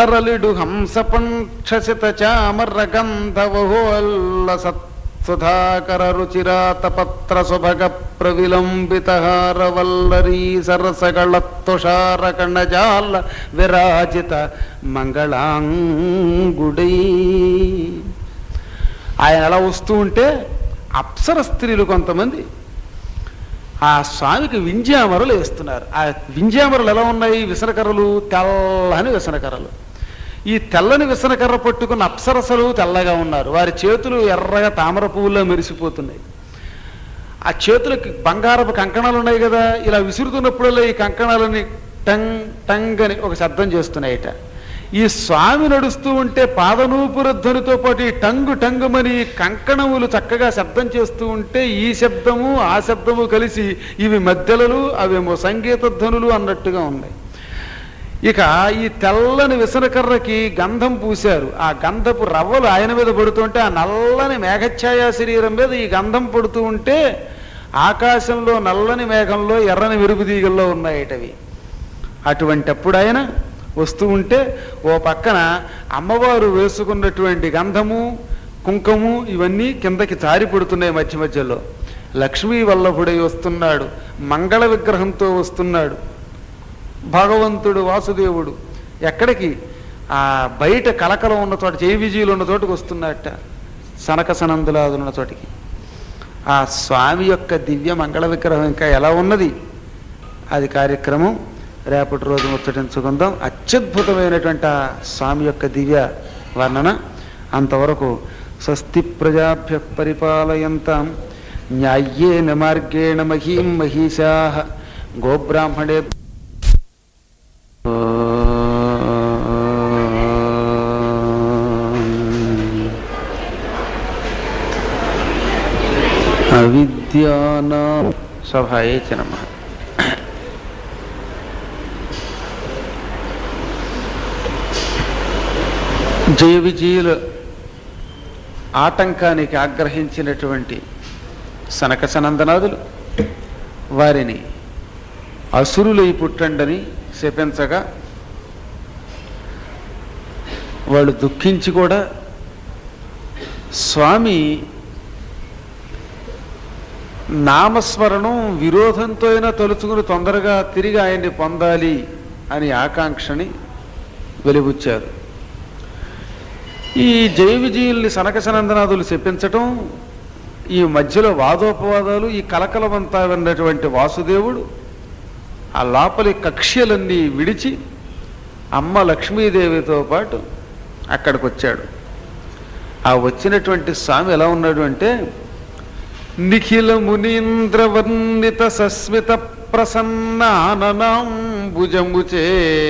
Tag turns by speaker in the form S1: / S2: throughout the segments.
S1: తరలిడు హంసపంక్షసిత చామర గంధవహోల్ల సత్సుధాకర రుచిరాత పత్ర సుభగ ప్రవిలంబిత హారవల్లరీ సరసగళ తుషార కణజాల విరాజిత మంగళాంగుడై ఆయన అలా వస్తూ ఉంటే అప్సర స్త్రీలు కొంతమంది ఆ స్వామికి వింజామరలు వేస్తున్నారు ఆ వింజామరలు ఎలా ఉన్నాయి విసనకర్రలు తెల్లని విసనకర్రలు ఈ తెల్లని విసనకర్ర పట్టుకున్న అప్సరసలు తెల్లగా ఉన్నారు వారి చేతులు ఎర్రగా తామర పువ్వుల్లో మెరిసిపోతున్నాయి ఆ చేతులకి బంగారపు కంకణాలు ఉన్నాయి కదా ఇలా విసురుతున్నప్పుడల్లా ఈ కంకణాలని టంగ్ టంగ్ అని ఒక శబ్దం చేస్తున్నాయట ఈ స్వామి నడుస్తూ ఉంటే పాదనూపుర ధ్వనితో పాటు ఈ టంగు టంగుమని ఈ కంకణములు చక్కగా శబ్దం చేస్తూ ఉంటే ఈ శబ్దము ఆ శబ్దము కలిసి ఇవి మధ్యలలు అవేమో సంగీత ధ్వనులు అన్నట్టుగా ఉన్నాయి ఇక ఈ తెల్లని విసనకర్రకి గంధం పూశారు ఆ గంధపు రవ్వలు ఆయన మీద పడుతుంటే ఆ నల్లని మేఘఛాయా శరీరం మీద ఈ గంధం పడుతూ ఉంటే ఆకాశంలో నల్లని మేఘంలో ఎర్రని మెరుపుదీగల్లో ఉన్నాయటవి అటువంటప్పుడు ఆయన వస్తూ ఉంటే ఓ పక్కన అమ్మవారు వేసుకున్నటువంటి గంధము కుంకము ఇవన్నీ కిందకి జారి పడుతున్నాయి మధ్య మధ్యలో లక్ష్మీ వల్లభుడై వస్తున్నాడు మంగళ విగ్రహంతో వస్తున్నాడు భగవంతుడు వాసుదేవుడు ఎక్కడికి ఆ బయట కలకలం ఉన్న చోట జై విజయులు ఉన్న చోటుకు వస్తున్నట్ట సనక సనందులాదులు ఉన్న చోటికి ఆ స్వామి యొక్క దివ్య మంగళ విగ్రహం ఇంకా ఎలా ఉన్నది అది కార్యక్రమం రేపటి రోజు ముచ్చటించుకుందాం అత్యద్భుతమైనటువంటి ఆ స్వామి యొక్క దివ్య వర్ణన అంతవరకు స్వస్తి ప్రజాభ్య పరిపాలయంతాం న్యాయ్యేన మార్గేణ మహీం మహిషా గోబ్రాహ్మణే అవిద్యానా సభాయే చ నమః జయ విజయుల ఆటంకానికి ఆగ్రహించినటువంటి సనక సనందనాదులు వారిని అసురులై పుట్టండని శపించగా వాళ్ళు దుఃఖించి కూడా స్వామి నామస్మరణం విరోధంతో అయినా తలుచుకుని తొందరగా తిరిగి ఆయన్ని పొందాలి అని ఆకాంక్షని వెలిబుచ్చారు ఈ జయ విజయుల్ని సనక సనందనాదులు చెప్పించటం ఈ మధ్యలో వాదోపవాదాలు ఈ కలకలమంతా విన్నటువంటి వాసుదేవుడు ఆ లోపలి కక్ష్యలన్నీ విడిచి అమ్మ లక్ష్మీదేవితో పాటు అక్కడికి వచ్చాడు ఆ వచ్చినటువంటి స్వామి ఎలా ఉన్నాడు అంటే నిఖిల మునీంద్రవర్ణిత సస్మిత ప్రసన్నాననాంబుజముచే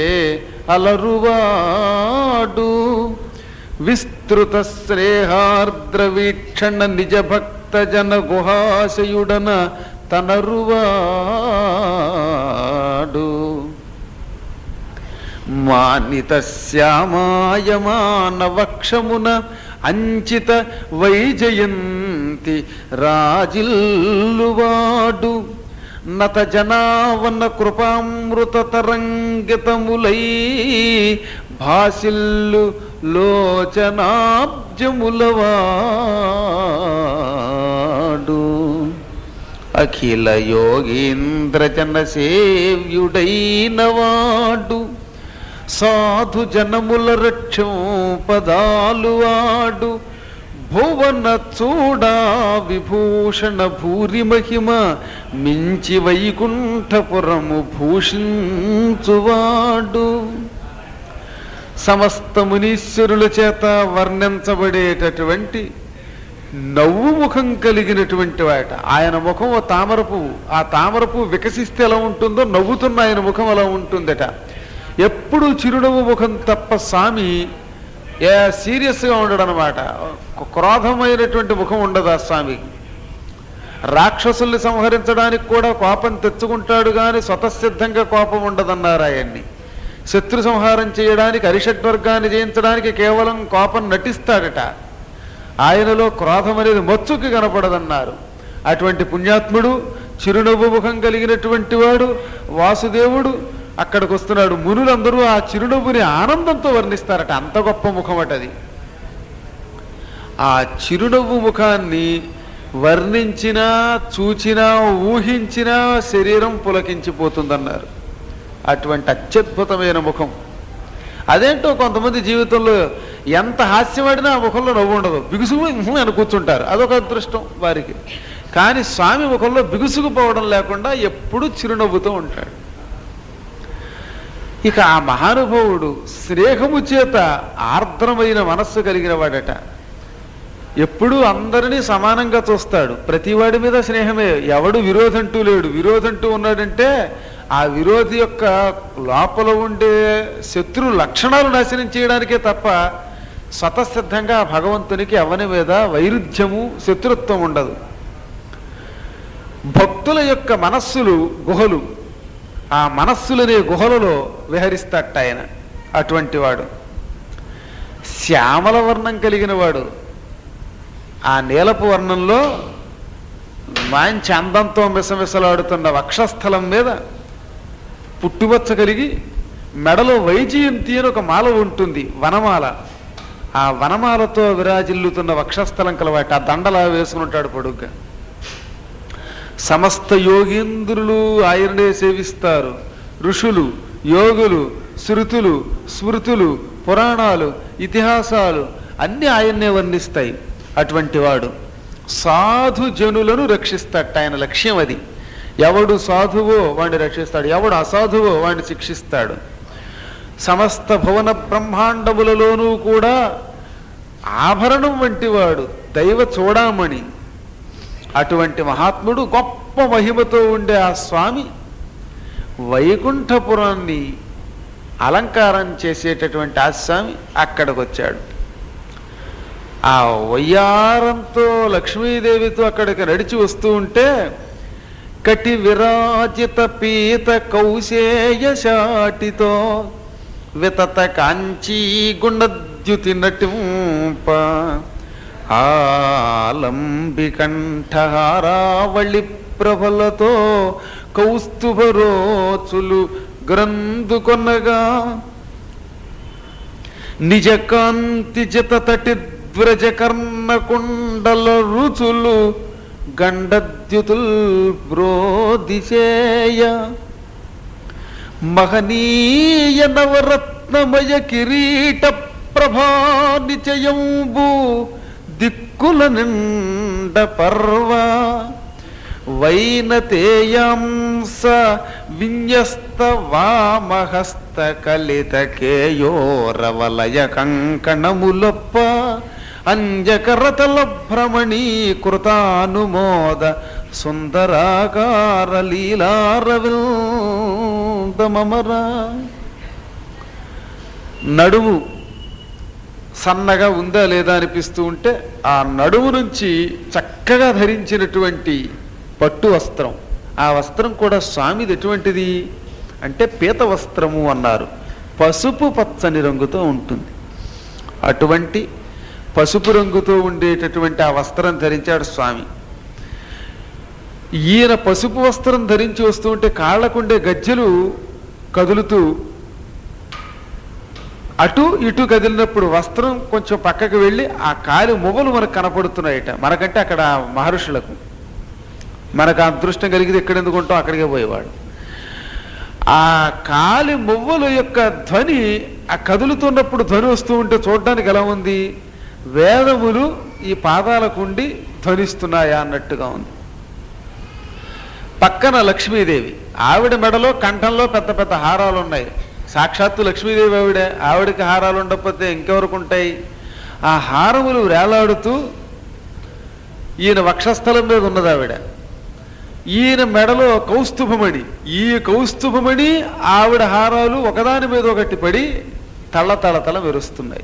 S1: అలరువాడు విస్తృత శ్రేహార్ద్ర వీక్షణ నిజ భక్త జన గుహాశయుడన తనరువాడు మానిత శ్యామాయమాన వక్షమున అంచిత వైజయంతి రాజిల్లువాడు నత జనావన కృపామృత తరంగితములై భాసిల్లు లోచనాబ్జములవాడు అఖిల యోగీంద్రజన సేవ్యుడైన వాడు సాధు జనముల రక్షం పదాలు వాడు భువన చూడా విభూషణ భూరి మహిమ మించి వైకుంఠపురము భూషించువాడు సమస్త మునీశ్వరుల చేత వర్ణించబడేటటువంటి నవ్వు ముఖం కలిగినటువంటి వాట ఆయన ముఖం ఓ తామర పువ్వు ఆ తామర పువ్వు వికసిస్తే ఎలా ఉంటుందో నవ్వుతున్న ఆయన ముఖం అలా ఉంటుందట ఎప్పుడు చిరునవ్వు ముఖం తప్ప స్వామి ఏ సీరియస్గా ఉండడు అనమాట క్రోధమైనటువంటి ముఖం ఉండదు ఆ స్వామికి రాక్షసుల్ని సంహరించడానికి కూడా కోపం తెచ్చుకుంటాడు కానీ స్వతసిద్ధంగా కోపం ఉండదన్నారు ఆయన్ని శత్రు సంహారం చేయడానికి అరిషడ్వర్గాన్ని జయించడానికి కేవలం కోపం నటిస్తాడట ఆయనలో క్రోధం అనేది మచ్చుకి కనపడదన్నారు అటువంటి పుణ్యాత్ముడు చిరునవ్వు ముఖం కలిగినటువంటి వాడు వాసుదేవుడు అక్కడికి వస్తున్నాడు మునులందరూ ఆ చిరునవ్వుని ఆనందంతో వర్ణిస్తారట అంత గొప్ప ముఖం అట అది ఆ చిరునవ్వు ముఖాన్ని వర్ణించినా చూచినా ఊహించినా శరీరం పులకించిపోతుందన్నారు అటువంటి అత్యద్భుతమైన ముఖం అదేంటో కొంతమంది జీవితంలో ఎంత హాస్యమాడినా ఆ ముఖంలో నవ్వు ఉండదు బిగుసుగు ఉహు అని కూర్చుంటారు అదొక అదృష్టం వారికి కానీ స్వామి ముఖంలో బిగుసుకుపోవడం లేకుండా ఎప్పుడూ చిరునవ్వుతూ ఉంటాడు ఇక ఆ మహానుభావుడు స్నేహము చేత ఆర్ద్రమైన మనస్సు కలిగిన వాడట ఎప్పుడూ అందరినీ సమానంగా చూస్తాడు ప్రతివాడి మీద స్నేహమే ఎవడు విరోధంటూ లేడు విరోధంటూ ఉన్నాడంటే ఆ విరోధి యొక్క లోపల ఉండే శత్రు లక్షణాలు నాశనం చేయడానికే తప్ప స్వతసిద్ధంగా ఆ భగవంతునికి ఎవరి మీద వైరుధ్యము శత్రుత్వం ఉండదు భక్తుల యొక్క మనస్సులు గుహలు ఆ మనస్సులనే గుహలలో విహరిస్తాట ఆయన అటువంటి వాడు శ్యామల వర్ణం కలిగిన వాడు ఆ నీలపు వర్ణంలో మంచి అందంతో మిసమిసలాడుతున్న వక్షస్థలం మీద పుట్టుబచ్చ కలిగి మెడలో వైజయంతి అని ఒక మాల ఉంటుంది వనమాల ఆ వనమాలతో విరాజిల్లుతున్న వక్షస్థలం కలవాటి ఆ దండలా వేసుకుని ఉంటాడు పొడుగ్గా సమస్త యోగీంద్రులు ఆయననే సేవిస్తారు ఋషులు యోగులు శృతులు స్మృతులు పురాణాలు ఇతిహాసాలు అన్నీ ఆయన్నే వర్ణిస్తాయి అటువంటి వాడు సాధు జనులను రక్షిస్తాట ఆయన లక్ష్యం అది ఎవడు సాధువో వాడిని రక్షిస్తాడు ఎవడు అసాధువో వాడిని శిక్షిస్తాడు సమస్త భువన బ్రహ్మాండములలోనూ కూడా ఆభరణం వంటివాడు దైవ చూడామణి అటువంటి మహాత్ముడు గొప్ప మహిమతో ఉండే ఆ స్వామి వైకుంఠపురాన్ని అలంకారం చేసేటటువంటి ఆ స్వామి అక్కడికి వచ్చాడు ఆ వయ్యారంతో లక్ష్మీదేవితో అక్కడికి నడిచి వస్తూ ఉంటే కటి విరాజిత పీత కౌశేయ శాటితో వితత కాంచీ గుణద్యుతి నటింప ఆలంబికంఠహారావళి ప్రభలతో కౌస్తుభరోచులు గ్రంథుకొనగా నిజ కాంతి జత తటి ద్వ్రజ కర్ణ కుండల రుచులు గండద్యుతుల్ బ్రోదిశేయ మహనీయ నవరత్నమయ కిరీట ప్రభా నిచయంబు దిక్కుల నిండ పర్వ వైనతేయాంస విన్యస్త వామహస్త కలిత కేయోరవలయ కంకణములొప్ప అంజకరతల భ్రమణీకృతానుమోద సుందరాకార లీలారవిందమరా నడుము సన్నగా ఉందా లేదా అనిపిస్తూ ఉంటే ఆ నడుము నుంచి చక్కగా ధరించినటువంటి పట్టు వస్త్రం ఆ వస్త్రం కూడా స్వామిది ఎటువంటిది అంటే పీత వస్త్రము అన్నారు పసుపు పచ్చని రంగుతో ఉంటుంది అటువంటి పసుపు రంగుతో ఉండేటటువంటి ఆ వస్త్రం ధరించాడు స్వామి ఈయన పసుపు వస్త్రం ధరించి వస్తూ ఉంటే కాళ్ళకుండే గజ్జెలు కదులుతూ అటు ఇటు కదిలినప్పుడు వస్త్రం కొంచెం పక్కకి వెళ్ళి ఆ కాలి మువ్వలు మనకు కనపడుతున్నాయట మనకంటే అక్కడ మహర్షులకు మనకు ఆ అదృష్టం కలిగితే ఎక్కడెందుకు ఉంటాం అక్కడికే పోయేవాడు ఆ కాలి మువ్వల యొక్క ధ్వని ఆ కదులుతున్నప్పుడు ధ్వని వస్తూ ఉంటే చూడడానికి ఎలా ఉంది వేదములు ఈ పాదాలకుండి ధ్వనిస్తున్నాయా అన్నట్టుగా ఉంది పక్కన లక్ష్మీదేవి ఆవిడ మెడలో కంఠంలో పెద్ద పెద్ద హారాలు ఉన్నాయి సాక్షాత్తు లక్ష్మీదేవి ఆవిడ ఆవిడకి హారాలు ఉండకపోతే ఇంకెవరికి ఉంటాయి ఆ హారములు వేలాడుతూ ఈయన వక్షస్థలం మీద ఉన్నది ఆవిడ ఈయన మెడలో కౌస్తుభమణి ఈ కౌస్తుభమణి ఆవిడ హారాలు ఒకదాని మీద ఒకటి పడి తళ్ళ తళ తళ మెరుస్తున్నాయి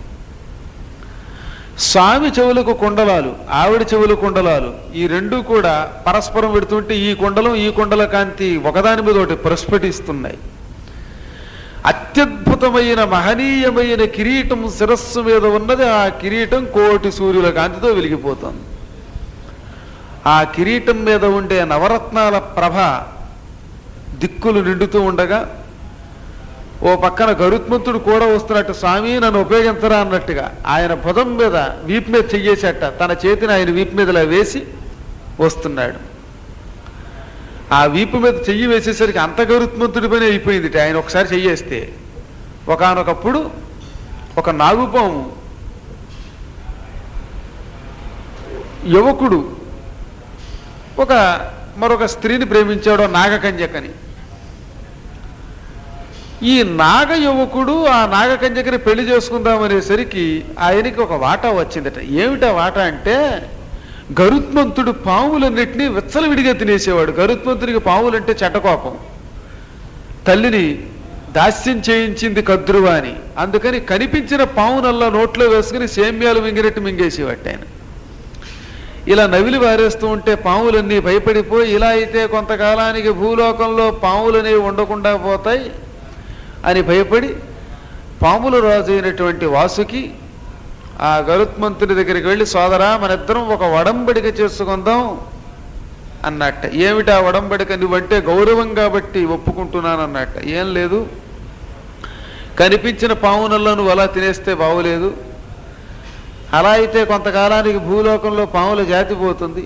S1: స్వామి చెవులకు కుండలాలు ఆవిడ చెవుల కుండలాలు ఈ రెండు కూడా పరస్పరం పెడుతుంటే ఈ కుండలం ఈ కుండల కాంతి ఒకదాని మీద ఒకటి ప్రస్ఫుటిస్తున్నాయి అత్యద్భుతమైన మహనీయమైన కిరీటం శిరస్సు మీద ఉన్నది ఆ కిరీటం కోటి సూర్యుల కాంతితో వెలిగిపోతుంది ఆ కిరీటం మీద ఉండే నవరత్నాల ప్రభ దిక్కులు నిండుతూ ఉండగా ఓ పక్కన గరుత్మంతుడు కూడా వస్తున్నట్టు స్వామి నన్ను ఉపయోగించరా అన్నట్టుగా ఆయన భుజం మీద వీపు మీద చెయ్యేసేట తన చేతిని ఆయన వీపు మీదలా వేసి వస్తున్నాడు ఆ వీపు మీద చెయ్యి వేసేసరికి అంత గరుత్మంతుడి పని అయిపోయింది ఆయన ఒకసారి చెయ్యేస్తే ఒకానొకప్పుడు ఒక నాగుపాము యువకుడు ఒక మరొక స్త్రీని ప్రేమించాడు నాగకంజకని ఈ నాగ యువకుడు ఆ నాగకంజకని పెళ్లి చేసుకుందామనేసరికి ఆయనకి ఒక వాటా వచ్చిందట ఏమిటా వాటా అంటే గరుత్మంతుడు పాములన్నింటినీ విచ్చలవిడిగా తినేసేవాడు గరుత్మంతుడికి పాములంటే చెడ్డకోపం తల్లిని దాస్యం చేయించింది కద్రువా అని అందుకని కనిపించిన పావునల్లా నోట్లో వేసుకుని సేమ్యాలు మింగినట్టు మింగేసేవాడు ఆయన ఇలా నవిలి వారేస్తూ ఉంటే పాములన్నీ భయపడిపోయి ఇలా అయితే కొంతకాలానికి భూలోకంలో పాములనేవి ఉండకుండా పోతాయి అని భయపడి పాముల రాజు అయినటువంటి వాసుకి ఆ గరుత్మంతుడి దగ్గరికి వెళ్ళి సోదరా మనిద్దరం ఒక వడంబడిక చేసుకుందాం అన్నట్ట ఏమిటా వడంబడిక నువ్వంటే గౌరవం కాబట్టి ఒప్పుకుంటున్నాను అన్నట్ట ఏం లేదు కనిపించిన పామునల్లో నువ్వు అలా తినేస్తే బాగులేదు అలా అయితే కొంతకాలానికి భూలోకంలో పాముల జాతి పోతుంది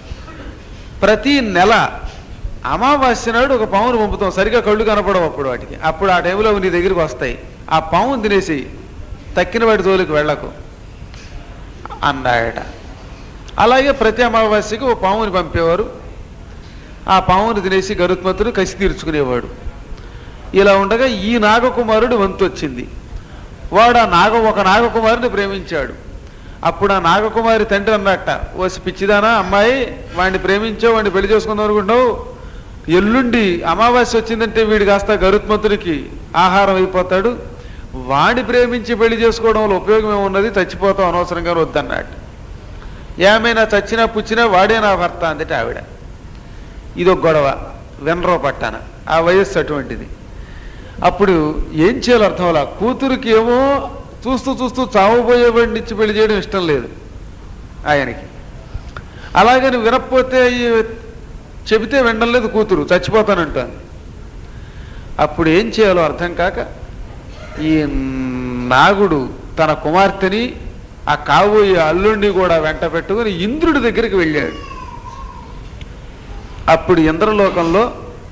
S1: ప్రతి నెల అమావాస్య నాడు ఒక పామును పంపుతాం సరిగా కళ్ళు కనపడవు అప్పుడు వాటికి అప్పుడు ఆ టైంలో అవి నీ దగ్గరికి వస్తాయి ఆ పాముని తినేసి తక్కిన వాటి జోలికి వెళ్ళకు అన్నాడట అలాగే ప్రతి అమావాస్యకి ఓ పాముని పంపేవారు ఆ పాముని తినేసి గరుత్మంతుడు కసి తీర్చుకునేవాడు ఇలా ఉండగా ఈ నాగకుమారుడు వంతు వచ్చింది వాడు ఆ నాగ ఒక నాగకుమారుని ప్రేమించాడు అప్పుడు ఆ నాగకుమారి తండ్రి అన్నట్ట ఓసి పిచ్చిదానా అమ్మాయి వాడిని ప్రేమించావు వాడిని పెళ్లి చేసుకుందాం అనుకుంటావు ఎల్లుండి అమావాస్య వచ్చిందంటే వీడు కాస్త గరుత్మంతుడికి ఆహారం అయిపోతాడు వాడిని ప్రేమించి పెళ్లి చేసుకోవడం వల్ల ఉపయోగం ఏమున్నది చచ్చిపోతాం అనవసరంగా వద్దన్నాడు ఏమైనా చచ్చినా పుచ్చినా వాడే నా భర్త అందట ఆవిడ ఇది ఒక గొడవ వెనరో పట్టాన ఆ వయస్సు అటువంటిది అప్పుడు ఏం చేయాలో అర్థం అలా కూతురికి ఏమో చూస్తూ చూస్తూ చావబోయేవాడిని ఇచ్చి పెళ్లి చేయడం ఇష్టం లేదు ఆయనకి అలాగని వినకపోతే ఈ చెబితే వినడం లేదు కూతురు చచ్చిపోతానంటాను అప్పుడు ఏం చేయాలో అర్థం కాక ఈ నాగుడు తన కుమార్తెని ఆ కాబోయే అల్లుడిని కూడా వెంట పెట్టుకుని ఇంద్రుడి దగ్గరికి వెళ్ళాడు అప్పుడు ఇంద్రలోకంలో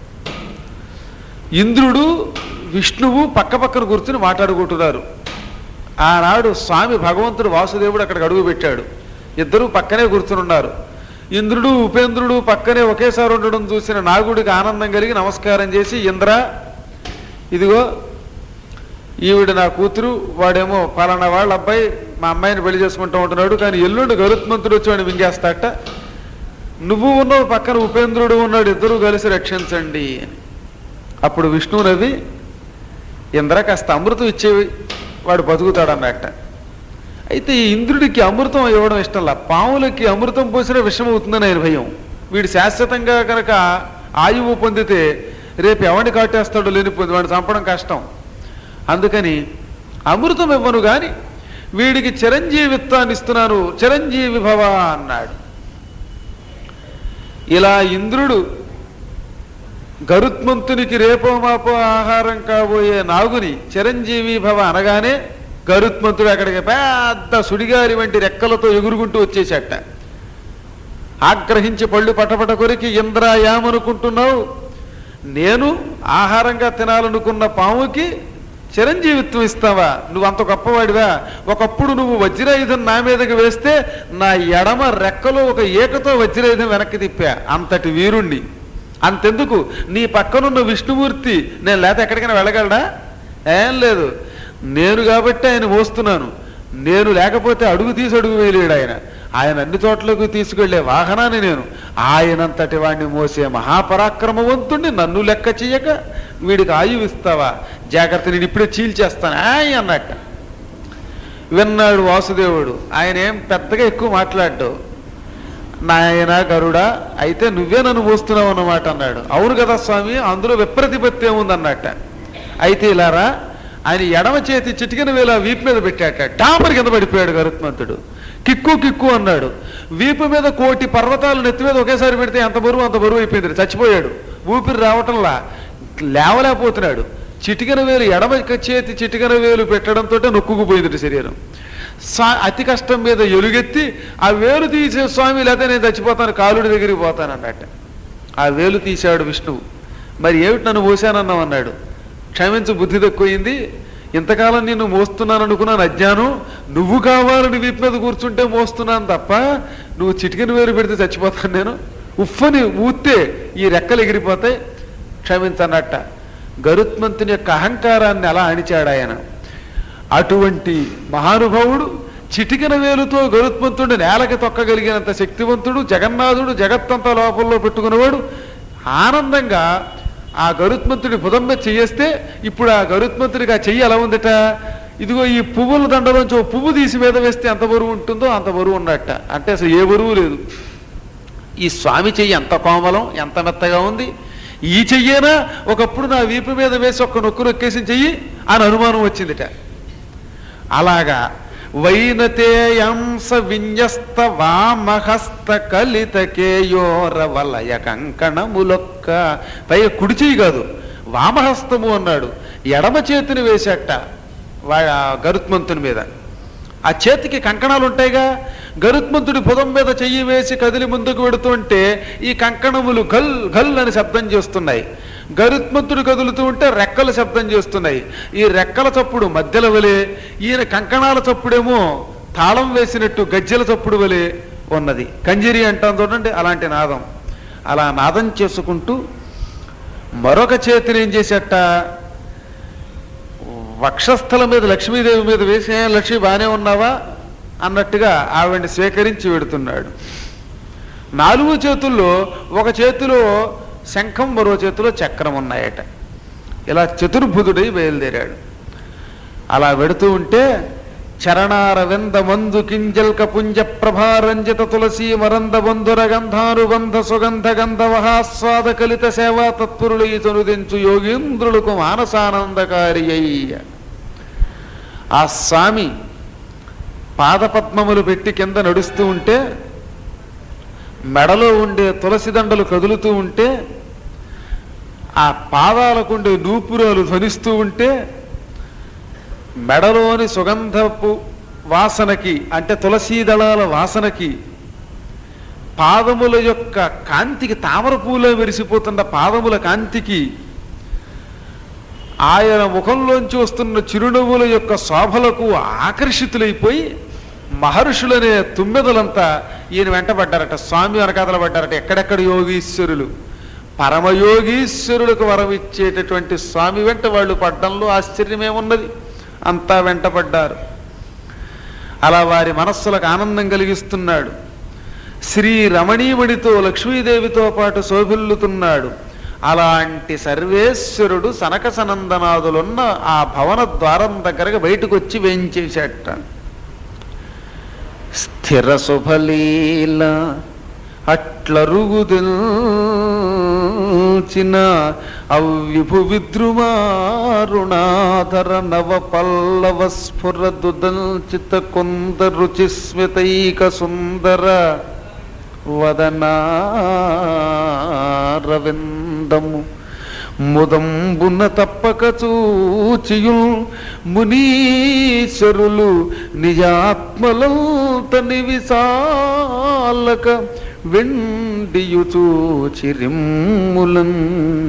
S1: ఇంద్రుడు విష్ణువు పక్క పక్కన కూర్చుని మాట్లాడుకుంటున్నారు ఆనాడు స్వామి భగవంతుడు వాసుదేవుడు అక్కడికి అడుగు పెట్టాడు ఇద్దరూ పక్కనే కూర్చుని ఉన్నారు ఇంద్రుడు ఉపేంద్రుడు పక్కనే ఒకేసారి ఉండడం చూసిన నాగుడికి ఆనందం కలిగి నమస్కారం చేసి ఇంద్ర ఇదిగో ఈవిడ నా కూతురు వాడేమో పలానా వాళ్ళ అబ్బాయి మా అమ్మాయిని పెళ్లి చేసుకుంటూ ఉంటున్నాడు కానీ ఎల్లుండి గరుత్మంతుడు వచ్చి వాడిని మింగేస్తాట నువ్వు ఉన్నావు పక్కన ఉపేంద్రుడు ఉన్నాడు ఇద్దరూ కలిసి రక్షించండి అని అప్పుడు విష్ణువు నవ్వి ఇంద్ర కాస్త అమృతం ఇచ్చేవి వాడు బతుకుతాడు అన్నట్ట అయితే ఈ ఇంద్రుడికి అమృతం ఇవ్వడం ఇష్టంలా పాములకి అమృతం పోసిన విషం అవుతుందని ఆయన భయం వీడు శాశ్వతంగా కనుక ఆయువు పొందితే రేపు ఎవరిని కాటేస్తాడో లేనిపోయింది వాడిని చంపడం కష్టం అందుకని అమృతం ఇవ్వను గాని వీడికి చిరంజీవిత్వాన్ని ఇస్తున్నాను చిరంజీవి భవ అన్నాడు ఇలా ఇంద్రుడు గరుత్మంతునికి రేపో మాపో ఆహారం కాబోయే నాగుని చిరంజీవి భవ అనగానే గరుత్మంతుడు అక్కడికి పెద్ద సుడిగారి వంటి రెక్కలతో ఎగురుకుంటూ వచ్చేసట ఆగ్రహించి పళ్ళు పటపట కొరికి ఇంద్ర ఏమనుకుంటున్నావు నేను ఆహారంగా తినాలనుకున్న పాముకి చిరంజీవిత్వం ఇస్తావా నువ్వు అంత గొప్పవాడివా ఒకప్పుడు నువ్వు వజ్రాయుధం నా మీదకి వేస్తే నా ఎడమ రెక్కలో ఒక ఏకతో వజ్రాయుధం వెనక్కి తిప్పా అంతటి వీరుణ్ణి అంతెందుకు నీ పక్కనున్న విష్ణుమూర్తి నేను లేకపోతే ఎక్కడికైనా వెళ్ళగలడా ఏం లేదు నేను కాబట్టి ఆయన మోస్తున్నాను నేను లేకపోతే అడుగు తీసి అడుగు వేయలేడు ఆయన ఆయన అన్ని చోట్లకు తీసుకెళ్లే వాహనాన్ని నేను ఆయనంతటి వాడిని మోసే మహాపరాక్రమవంతుణ్ణి నన్ను లెక్క చెయ్యక వీడికి ఆయువు ఇస్తావా జాగ్రత్త నేను ఇప్పుడే చీల్చేస్తాను ఆయ్ అన్నట్ట విన్నాడు వాసుదేవుడు ఆయన ఏం పెద్దగా ఎక్కువ మాట్లాడ్డావు నాయన గరుడా అయితే నువ్వే నన్ను మోస్తున్నావు అన్నమాట అన్నాడు అవును కదా స్వామి అందులో విప్రతిపత్తి ఏముందన్నట్ట అయితే ఇలారా ఆయన ఎడమ చేతి చిటికిన వేళ వీపు మీద పెట్టాట డామర్ కింద పడిపోయాడు గరుత్మంతుడు కిక్కు కిక్కు అన్నాడు వీపు మీద కోటి పర్వతాలు నెత్తి మీద ఒకేసారి పెడితే ఎంత బరువు అంత బరువు అయిపోయింది చచ్చిపోయాడు ఊపిరి రావటంలా లేవలేకపోతున్నాడు చిటికెన వేలు ఎడమ చేతి చిటికెన వేలు పెట్టడంతో నొక్కుకుపోయింది శరీరం సా అతి కష్టం మీద ఎలుగెత్తి ఆ వేలు తీసే స్వామి లేదా నేను చచ్చిపోతాను కాలుడి దగ్గరికి పోతాను అన్నట్ట ఆ వేలు తీశాడు విష్ణువు మరి ఏమిటి నన్ను మోసానన్నావు అన్నాడు క్షమించు బుద్ధి తక్కువయింది ఇంతకాలం నేను మోస్తున్నాను అనుకున్నాను అజ్ఞానం నువ్వు కావాలని వీపు మీద కూర్చుంటే మోస్తున్నాను తప్ప నువ్వు చిటికెన వేలు పెడితే చచ్చిపోతాను నేను ఉఫ్ఫని ఊస్తే ఈ రెక్కలు ఎగిరిపోతాయి క్షమించన్నట్ట గరుత్మంతుని యొక్క అహంకారాన్ని అలా అణిచాడు ఆయన అటువంటి మహానుభావుడు చిటికెన వేలుతో గరుత్మంతుడిని నేలకి తొక్కగలిగినంత శక్తివంతుడు జగన్నాథుడు జగత్తంతా లోపల్లో పెట్టుకున్నవాడు ఆనందంగా ఆ గరుత్మంతుడి భుజం మీద చెయ్యేస్తే ఇప్పుడు ఆ గరుత్మంతుడికి ఆ చెయ్యి ఎలా ఉందట ఇదిగో ఈ పువ్వుల దండలోంచి ఓ పువ్వు తీసి మీద వేస్తే ఎంత బరువు ఉంటుందో అంత బరువు ఉన్నట్ట అంటే అసలు ఏ బరువు లేదు ఈ స్వామి చెయ్యి ఎంత కోమలం ఎంత మెత్తగా ఉంది ఈ చెయ్యేనా ఒకప్పుడు నా వీపు మీద వేసి ఒక్క నొక్కు నొక్కేసిన చెయ్యి అని అనుమానం వచ్చిందిట అలాగా వైనతేయంస విన్యస్త వామహస్త కలిత కేయోర వలయ కంకణములొక్క పై కుడి చెయ్యి కాదు వామహస్తము అన్నాడు ఎడమ చేతిని వేసేట వా గరుత్మంతుని మీద ఆ చేతికి కంకణాలు ఉంటాయిగా గరుత్మంతుడి భుజం మీద చెయ్యి వేసి కదిలి ముందుకు వెడుతుంటే ఈ కంకణములు గల్ గల్ అని శబ్దం చేస్తున్నాయి గరుత్మంతుడు కదులుతూ ఉంటే రెక్కలు శబ్దం చేస్తున్నాయి ఈ రెక్కల చప్పుడు మధ్యల వలె ఈయన కంకణాల చప్పుడేమో తాళం వేసినట్టు గజ్జెల చప్పుడు వలె ఉన్నది కంజిరి అంటాం చూడండి అలాంటి నాదం అలా నాదం చేసుకుంటూ మరొక చేతిని ఏం చేసేట వక్షస్థలం మీద లక్ష్మీదేవి మీద వేసి "ఏ, లక్ష్మి బాగానే ఉన్నావా అన్నట్టుగా ఆవిడ్ని స్వీకరించి వెడుతున్నాడు నాలుగు చేతుల్లో ఒక చేతిలో శంఖం మరో చేతిలో చక్రం ఉన్నాయట ఇలా చతుర్భుజుడై బయలుదేరాడు అలా వెడుతూ ఉంటే చరణార వెంద మందు కింజల్క పుంజ ప్రభారంజిత తులసీ మరంద బంధుర గంధానుబంధ సుగంధ గంధ మహాస్వాద కలిత సేవా తత్పురులై తనుదించు యోగీంద్రులకు మానసానందకారి అయ్య ఆ స్వామి పాదపద్మములు పెట్టి కింద నడుస్తూ ఉంటే మెడలో ఉండే తులసి దండలు కదులుతూ ఉంటే ఆ పాదాలకుండే నూపురాలు ధ్వనిస్తూ ఉంటే మెడలోని సుగంధపు వాసనకి అంటే తులసీ దళాల వాసనకి పాదముల యొక్క కాంతికి తామర పూలో మెరిసిపోతున్న పాదముల కాంతికి ఆయన ముఖంలోంచి వస్తున్న చిరునవ్వుల యొక్క శోభలకు ఆకర్షితులైపోయి మహర్షులనే తుమ్మెదలంతా ఈయన వెంటబడ్డారట స్వామి వెనకాతల పడ్డారట ఎక్కడెక్కడ యోగీశ్వరులు పరమయోగీశ్వరులకు వరం ఇచ్చేటటువంటి స్వామి వెంట వాళ్ళు పడ్డంలో ఆశ్చర్యమేమున్నది అంతా వెంటపడ్డారు అలా వారి మనస్సులకు ఆనందం కలిగిస్తున్నాడు శ్రీ రమణీమణితో లక్ష్మీదేవితో పాటు శోభిల్లుతున్నాడు అలాంటి సర్వేశ్వరుడు సనక సనందనాదులున్న ఆ భవన ద్వారం దగ్గరగా బయటకు వచ్చి వేయించేశాట స్థిర శుభలీల అట్లరుగుదిల్చిన అవ్విభు విద్రుమారుణాధర నవ పల్లవ స్ఫుర దుదల్చిత కొంద రుచిస్మితైక సుందర వదనారవిందము ముదంబున తప్పక చూచియుల్ మునీశ్వరులు నిజాత్మలంతని విశాలక వెండియు చూచిరిమ్ములన్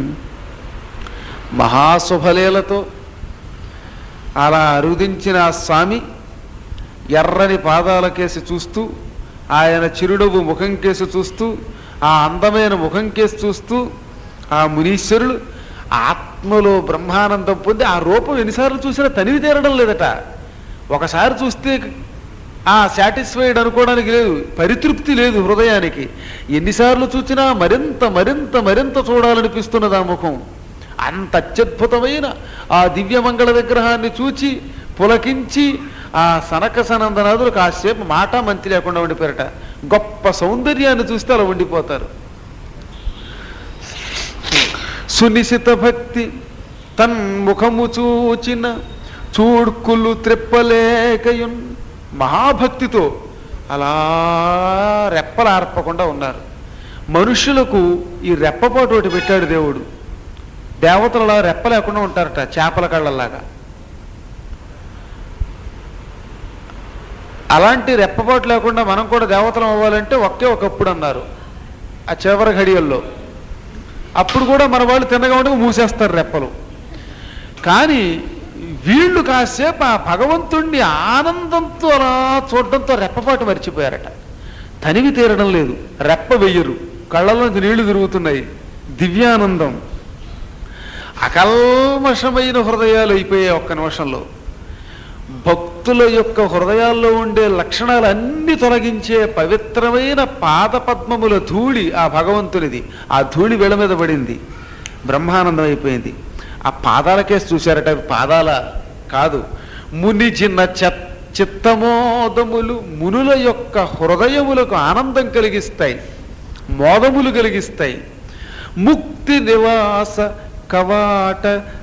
S1: మహాశుభలేలతో అలా అరుదించిన ఆ స్వామి ఎర్రని పాదాలకేసి చూస్తూ ఆయన చిరునవ్వు ముఖం కేసి చూస్తూ ఆ అందమైన ముఖం కేసి చూస్తూ ఆ మునీశ్వరులు ఆత్మలో బ్రహ్మానందం పొంది ఆ రూపం ఎన్నిసార్లు చూసినా తనివి తీరడం లేదట ఒకసారి చూస్తే ఆ సాటిస్ఫైడ్ అనుకోవడానికి లేదు పరితృప్తి లేదు హృదయానికి ఎన్నిసార్లు చూసినా మరింత మరింత మరింత చూడాలనిపిస్తున్నది ఆ ముఖం అంత అత్యద్భుతమైన ఆ దివ్యమంగళ విగ్రహాన్ని చూచి పులకించి ఆ సనక సనందనాదులు కాసేపు మాట మంచి లేకుండా ఉండిపోయారట గొప్ప సౌందర్యాన్ని చూస్తే అలా ఉండిపోతారు సునిశిత భక్తి తన్ముఖము చూచిన చూడ్కులు త్రిప్పలేకయున్ మహాభక్తితో అలా రెప్పలార్పకుండా ఉన్నారు మనుషులకు ఈ రెప్పపాటు ఒకటి పెట్టాడు దేవుడు దేవతలు అలా రెప్ప లేకుండా ఉంటారట చేపల కళ్ళల్లాగా అలాంటి రెప్పపాటు లేకుండా మనం కూడా దేవతలం అవ్వాలంటే ఒకే ఒకప్పుడు అన్నారు ఆ చివరి ఘడియల్లో అప్పుడు కూడా మన వాళ్ళు తిన్నగా ఉండగా మూసేస్తారు రెప్పలు కానీ వీళ్ళు కాసేపు ఆ భగవంతుణ్ణి ఆనందంతో అలా చూడడంతో రెప్పపాటు మర్చిపోయారట తనివి తీరడం లేదు రెప్ప వెయ్యరు కళ్ళలోంచి నీళ్లు తిరుగుతున్నాయి దివ్యానందం అకల్మషమైన హృదయాలు అయిపోయాయి ఒక్క నిమిషంలో భక్తుల యొక్క హృదయాల్లో ఉండే లక్షణాలు అన్ని తొలగించే పవిత్రమైన పాదపద్మముల ధూళి ఆ భగవంతునిది ఆ ధూళి వీళ్ళ మీద పడింది బ్రహ్మానందం అయిపోయింది ఆ పాదాలకేసి చూశారట అవి పాదాల కాదు ముని చిన్న చెత్ చిత్తమోదములు మునుల యొక్క హృదయములకు ఆనందం కలిగిస్తాయి మోదములు కలిగిస్తాయి ముక్తి నివాస కవాట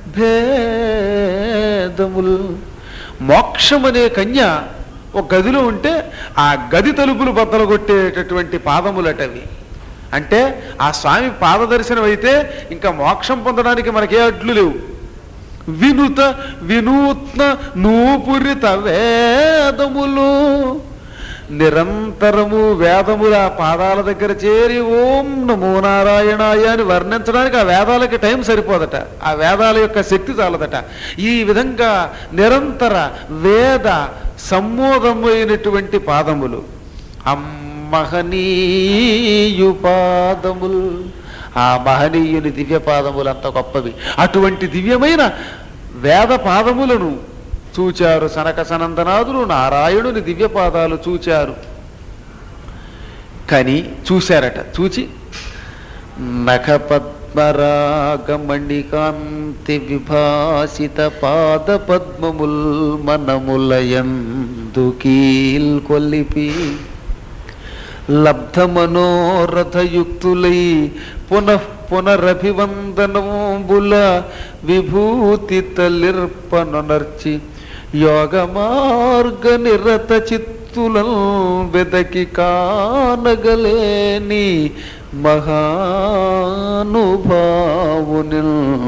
S1: భేదములు మోక్షం అనే కన్య ఒక గదిలో ఉంటే ఆ గది తలుపులు బద్దలు కొట్టేటటువంటి పాదములటవి అంటే ఆ స్వామి పాద దర్శనం అయితే ఇంకా మోక్షం పొందడానికి మనకే అడ్లు లేవు వినుత వినూత్న నూపురిత వేదములు నిరంతరము వేదముల ఆ పాదాల దగ్గర చేరి ఓం నమో నారాయణాయ అని వర్ణించడానికి ఆ వేదాలకి టైం సరిపోదట ఆ వేదాల యొక్క శక్తి చాలదట ఈ విధంగా నిరంతర వేద సమ్మోదమైనటువంటి పాదములు అమ్మహనీయు పాదములు ఆ మహనీయుని దివ్య పాదములు అంత గొప్పవి అటువంటి దివ్యమైన వేద పాదములను చూచారు సనక సనందనాథులు నారాయణుని దివ్య పాదాలు చూచారు కానీ చూశారట చూచి నఖ పద్మరాగమణికాంతి విభాసిత పాద పద్మముల్ మనములయందు కీల్ కొల్లిపి లబ్ధ మనోరథయుక్తులై పునః పునరభివందనంబుల విభూతి తలిర్పనర్చి యోగ మార్గ నిరత చిత్తులం వెదకి కానగలేని మహానుభావుని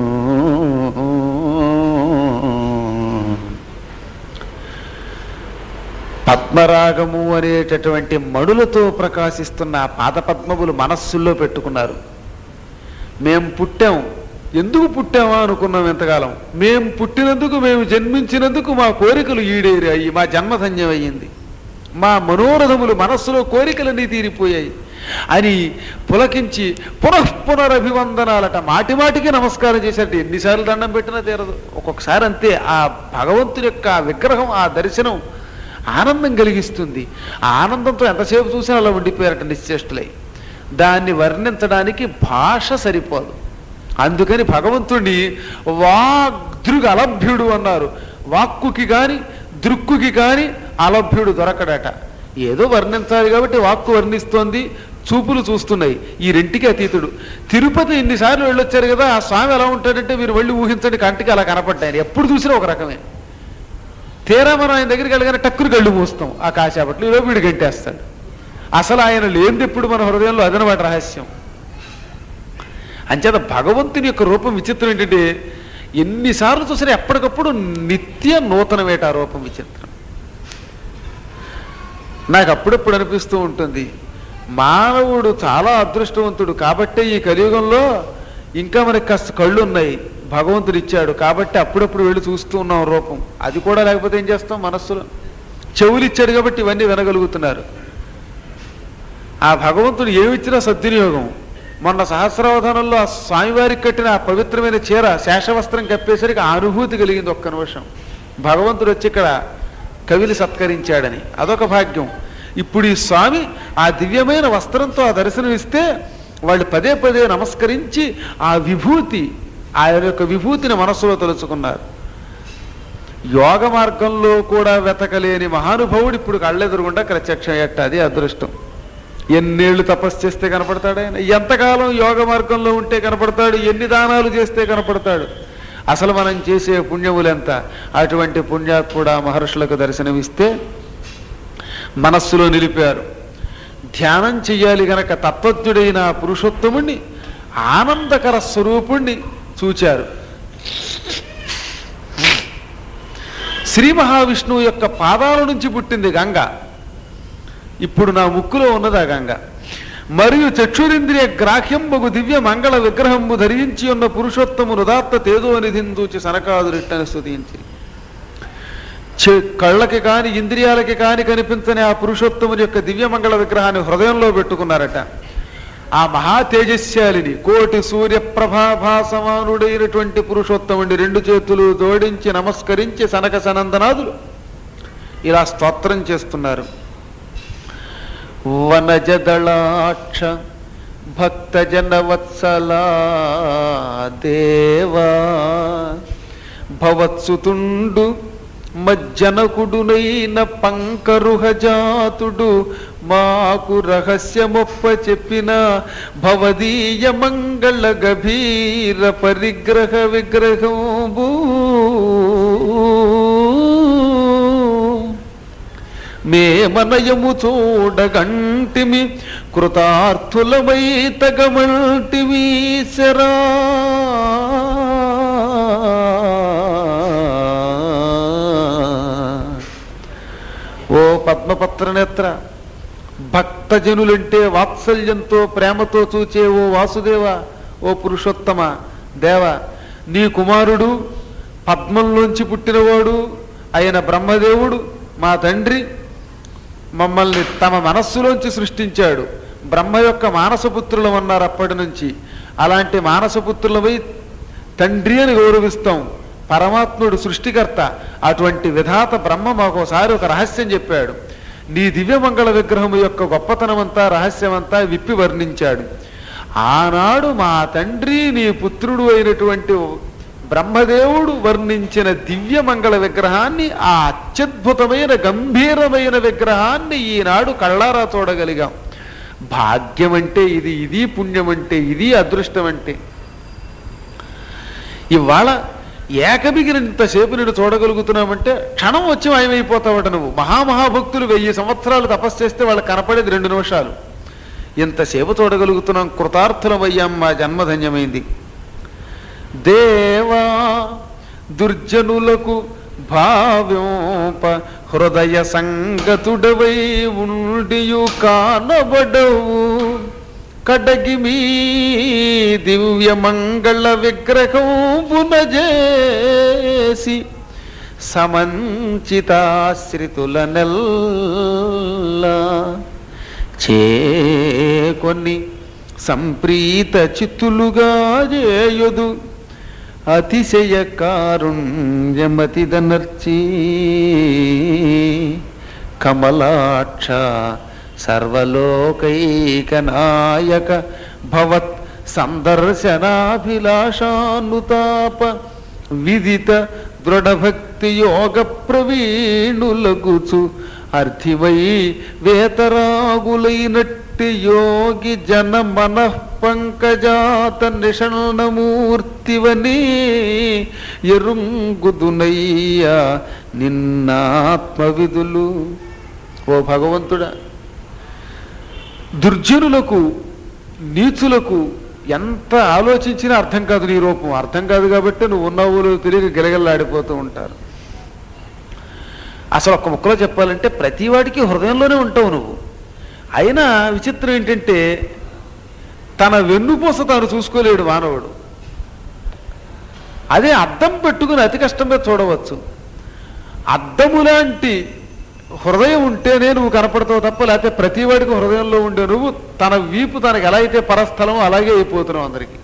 S1: పద్మరాగము అనేటటువంటి మణులతో ప్రకాశిస్తున్న ఆ పాదపద్మములు మనస్సుల్లో పెట్టుకున్నారు మేం పుట్టాం ఎందుకు పుట్టామా అనుకున్నాం ఎంతకాలం మేం పుట్టినందుకు మేము జన్మించినందుకు మా కోరికలు ఈడేరాయి మా జన్మధన్యం అయ్యింది మా మనోరథములు మనస్సులో కోరికలన్నీ తీరిపోయాయి అని పులకించి పునః పునరభివందనాలట మాటి మాటికి నమస్కారం చేశారట ఎన్నిసార్లు దండం పెట్టినా తీరదు ఒక్కొక్కసారి అంతే ఆ భగవంతుని యొక్క ఆ విగ్రహం ఆ దర్శనం ఆనందం కలిగిస్తుంది ఆ ఆనందంతో ఎంతసేపు చూసినా అలా ఉండిపోయారట నిశ్చేష్టులై దాన్ని వర్ణించడానికి భాష సరిపోదు అందుకని భగవంతుడిని వాగ్దృగ్ అలభ్యుడు అన్నారు వాక్కుకి కానీ దృక్కుకి కానీ అలభ్యుడు దొరకడట ఏదో వర్ణించాలి కాబట్టి వాక్కు వర్ణిస్తోంది చూపులు చూస్తున్నాయి ఈ రెంటికి అతీతుడు తిరుపతి ఇన్నిసార్లు వెళ్ళొచ్చారు కదా ఆ స్వామి ఎలా ఉంటాడంటే మీరు వెళ్ళి ఊహించండి కంటికి అలా కనపడ్డాయని ఎప్పుడు చూసినా ఒక రకమే తీరా మనం ఆయన దగ్గరికి వెళ్ళగానే టక్కురు కళ్ళు మూస్తాం ఆ కాసేపట్లో ఈలో వీడు గంటేస్తాడు అసలు ఆయన లేనిది ఎప్పుడు మన హృదయంలో అదనమాట రహస్యం అంచేత భగవంతుని యొక్క రూపం విచిత్రం ఏంటంటే ఎన్నిసార్లు చూసినా ఎప్పటికప్పుడు నిత్య నూతనమేట ఆ రూపం విచిత్రం నాకు అప్పుడప్పుడు అనిపిస్తూ ఉంటుంది మానవుడు చాలా అదృష్టవంతుడు కాబట్టే ఈ కలియుగంలో ఇంకా మనకి కాస్త కళ్ళు ఉన్నాయి భగవంతుడు ఇచ్చాడు కాబట్టి అప్పుడప్పుడు వెళ్ళి చూస్తూ ఉన్నాం రూపం అది కూడా లేకపోతే ఏం చేస్తాం మనస్సులో చెవులు ఇచ్చాడు కాబట్టి ఇవన్నీ వినగలుగుతున్నారు ఆ భగవంతుడు ఏమిచ్చినా సద్వినియోగం మొన్న సహస్రావధానంలో ఆ స్వామివారికి కట్టిన ఆ పవిత్రమైన చీర శేషవస్త్రం కప్పేసరికి ఆ అనుభూతి కలిగింది ఒక్క నిమిషం భగవంతుడు వచ్చి ఇక్కడ కవిని సత్కరించాడని అదొక భాగ్యం ఇప్పుడు ఈ స్వామి ఆ దివ్యమైన వస్త్రంతో ఆ దర్శనం ఇస్తే వాళ్ళు పదే పదే నమస్కరించి ఆ విభూతి ఆయన యొక్క విభూతిని మనస్సులో తలుచుకున్నారు యోగ మార్గంలో కూడా వెతకలేని మహానుభావుడు ఇప్పుడు కళ్ళెదురుగుండా ప్రత్యక్షమయ్యట అది అదృష్టం ఎన్నేళ్ళు తపస్సు చేస్తే కనపడతాడు ఆయన ఎంతకాలం యోగ మార్గంలో ఉంటే కనపడతాడు ఎన్ని దానాలు చేస్తే కనపడతాడు అసలు మనం చేసే పుణ్యములెంత అటువంటి పుణ్యాత్ముడా మహర్షులకు దర్శనమిస్తే మనస్సులో నిలిపారు ధ్యానం చెయ్యాలి గనక తత్వజ్ఞుడైన ఆ పురుషోత్తముణ్ణి ఆనందకర స్వరూపుణ్ణి చూచారు శ్రీ మహావిష్ణువు యొక్క పాదాల నుంచి పుట్టింది గంగ ఇప్పుడు నా ముక్కులో ఉన్నది ఆ గంగ మరియు చక్షురింద్రియ గ్రాహ్యంబగు దివ్య మంగళ విగ్రహంబు ధరించి ఉన్న పురుషోత్తము నుదాత్త తేజో నిధిందూచి సనకాదురిట్టని స్తుతించి చె- కళ్ళకి కాని ఇంద్రియాలకి కాని కనిపించని ఆ పురుషోత్తముని యొక్క దివ్యమంగళ విగ్రహాన్ని హృదయంలో పెట్టుకున్నారట ఆ మహా తేజస్యాలిని కోటి సూర్య ప్రభాభాసమానుడైనటువంటి పురుషోత్తముడి రెండు చేతులు జోడించి నమస్కరించి సనక సనందనాదులు ఇలా స్తోత్రం చేస్తున్నారు వనజదళాక్ష భక్తజన వత్సలా దేవా భవత్సుతుండు మజ్జనకుడునైన పంకరుహజాతుడు మాకు రహస్యమొప్ప చెప్పిన భవదీయ మంగళ గభీర పరిగ్రహ విగ్రహంబూ మేమనయము చూడగంటిమి కృతార్థులమై తగమంటివి శరా ఓ పద్మపత్ర నేత్ర భక్తజనులంటే వాత్సల్యంతో ప్రేమతో చూచే ఓ వాసుదేవ ఓ పురుషోత్తమ దేవ నీ కుమారుడు పద్మంలోంచి పుట్టినవాడు అయిన బ్రహ్మదేవుడు మా తండ్రి మమ్మల్ని తమ మనస్సులోంచి సృష్టించాడు బ్రహ్మ యొక్క మానసపుత్రులం అన్నారు అప్పటి నుంచి అలాంటి మానసపుత్రులమై తండ్రి అని గౌరవిస్తాం పరమాత్ముడు సృష్టికర్త అటువంటి విధాత బ్రహ్మ మాకోసారి ఒక రహస్యం చెప్పాడు నీ దివ్యమంగళ విగ్రహం యొక్క గొప్పతనమంతా రహస్యమంతా విప్పి వర్ణించాడు ఆనాడు మా తండ్రి నీ పుత్రుడు అయినటువంటి బ్రహ్మదేవుడు వర్ణించిన దివ్యమంగళ విగ్రహాన్ని ఆ అత్యద్భుతమైన గంభీరమైన విగ్రహాన్ని ఈనాడు కళ్ళారా చూడగలిగాం భాగ్యం అంటే ఇది ఇది పుణ్యం అంటే ఇది అదృష్టం అంటే ఇవాళ ఏకమిగినంతసేపు నేను చూడగలుగుతున్నామంటే క్షణం వచ్చి మాయమైపోతావట నువ్వు మహామహాభక్తులు వెయ్యి సంవత్సరాలు తపస్సు చేస్తే వాళ్ళకి కనపడేది రెండు నిమిషాలు ఇంతసేపు చూడగలుగుతున్నాం కృతార్థులమయ్యాం మా జన్మధన్యమైంది దేవా దుర్జనులకు భావ్యోప హృదయ సంగతుడవై ఉండియు కానబడవు కడగి మీ దివ్య మంగళ విగ్రహం పునజేసి సమంచితాశ్రితుల నెల్ల చేకొని సంప్రీత చిత్తులుగా చేయొదు అతిశయ కారుణ్యమతిదనర్చి కమలాక్ష సర్వలోకైక నాయక భవత్ సందర్శనాభిలాషానుతాప విదిత దృఢభక్తి యోగ ప్రవీణులగుచు అర్థివై వేతరాగులైనట్టి యోగి జన మనః పంకజాత నిషణమూర్తివని ఎరుంగుదునయ్యా నిన్నాత్మవిధులు ఓ భగవంతుడా దుర్జనులకు నీచులకు ఎంత ఆలోచించినా అర్థం కాదు నీ రూపం అర్థం కాదు కాబట్టి నువ్వు ఉన్నావు తెలియక గిలగిల్లాడిపోతూ ఉంటారు అసలు ఒక్క ముక్కలో చెప్పాలంటే ప్రతివాడికి హృదయంలోనే ఉంటావు నువ్వు అయినా విచిత్రం ఏంటంటే తన వెన్నుపూస తాను చూసుకోలేడు మానవుడు అదే అద్దం పెట్టుకుని అతి కష్టంగా చూడవచ్చు అద్దము లాంటి హృదయం ఉంటేనే నువ్వు కనపడతావు తప్ప లేకపోతే ప్రతివాడికి హృదయంలో ఉండే నువ్వు తన వీపు తనకి ఎలా అయితే పరస్థలం అలాగే అయిపోతున్నావు అందరికీ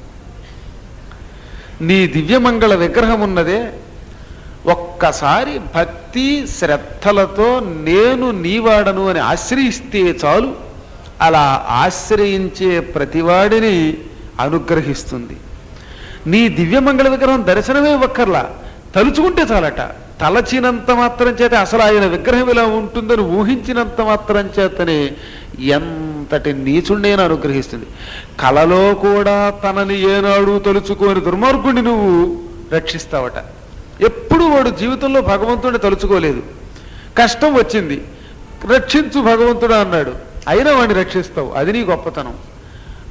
S1: నీ దివ్యమంగళ విగ్రహం ఉన్నదే ఒక్కసారి భక్తి శ్రద్ధలతో నేను నీవాడను అని ఆశ్రయిస్తే చాలు అలా ఆశ్రయించే ప్రతివాడిని అనుగ్రహిస్తుంది నీ దివ్యమంగళ విగ్రహం దర్శనమే ఒక్కర్లా తలుచుకుంటే చాలట తలచినంత మాత్రం చేత అసలు ఆయన విగ్రహం ఇలా ఉంటుందని ఊహించినంత మాత్రం చేతనే ఎంతటి నీచుండైనా అనుగ్రహిస్తుంది కలలో కూడా తనని ఏనాడు తలుచుకోని దుర్మార్గుడిని నువ్వు రక్షిస్తావట ఎప్పుడు వాడు జీవితంలో భగవంతుడిని తలుచుకోలేదు కష్టం వచ్చింది రక్షించు భగవంతుడు అన్నాడు అయినా వాడిని రక్షిస్తావు అది నీ గొప్పతనం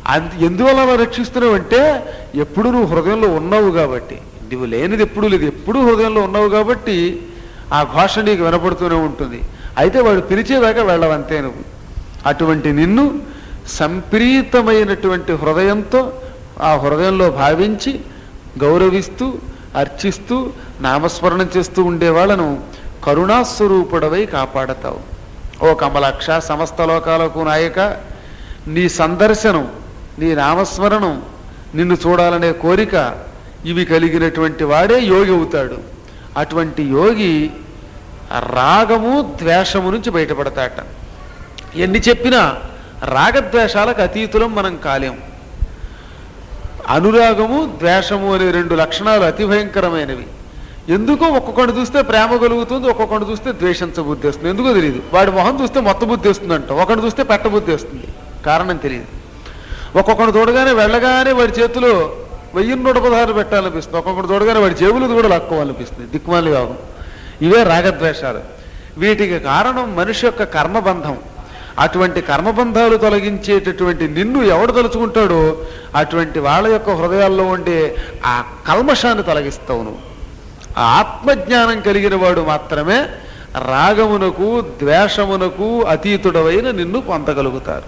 S1: అంత ఎందువల్ల అలా రక్షిస్తున్నావు అంటే ఎప్పుడు నువ్వు హృదయంలో ఉన్నావు కాబట్టి నువ్వు లేనిది ఎప్పుడు లేదు ఎప్పుడు హృదయంలో ఉన్నావు కాబట్టి ఆ ఘోష నీకు వినపడుతూనే ఉంటుంది అయితే వాడు పిలిచేదాకా వెళ్ళవంతే నువ్వు అటువంటి నిన్ను సంప్రీతమైనటువంటి హృదయంతో ఆ హృదయంలో భావించి గౌరవిస్తూ అర్చిస్తూ నామస్మరణం చేస్తూ ఉండేవాళ్ళను కరుణాస్వరూపుడవై కాపాడతావు ఓ కమలాక్ష సమస్త లోకాలకు నాయక నీ సందర్శనం నీ నామస్మరణం నిన్ను చూడాలనే కోరిక ఇవి కలిగినటువంటి వాడే యోగి అవుతాడు అటువంటి యోగి రాగము ద్వేషము నుంచి బయటపడతాట ఎన్ని చెప్పినా రాగద్వేషాలకు అతీతులం మనం కాలేం అనురాగము ద్వేషము అనే రెండు లక్షణాలు అతి భయంకరమైనవి ఎందుకో ఒక్కొక్కడు చూస్తే ప్రేమ కలుగుతుంది ఒక్కొక్కడు చూస్తే ద్వేషించ బుద్ధి వస్తుంది ఎందుకో తెలియదు వాడి మొహం చూస్తే మొత్త బుద్ధి వస్తుందంట ఒకడు చూస్తే పెట్ట బుద్ధి వస్తుంది కారణం తెలియదు ఒక్కొక్కడు చూడగానే వెళ్ళగానే వాడి చేతిలో వెయ్యి నూట పదహారు పెట్టాలనిపిస్తుంది ఒక్కొక్కడు చూడగానే వాడి జేబులు కూడా లాక్కోవాలనిపిస్తుంది దిక్కుమాలి యోగం ఇవే రాగద్వేషాలు వీటికి కారణం మనిషి యొక్క కర్మబంధం అటువంటి కర్మబంధాలు తొలగించేటటువంటి నిన్ను ఎవడు తలుచుకుంటాడో అటువంటి వాళ్ళ యొక్క హృదయాల్లో ఉండే ఆ కల్మషాన్ని తొలగిస్తావు నువ్వు ఆ ఆత్మజ్ఞానం కలిగిన వాడు మాత్రమే రాగమునకు ద్వేషమునకు అతీతుడవైన నిన్ను పొందగలుగుతారు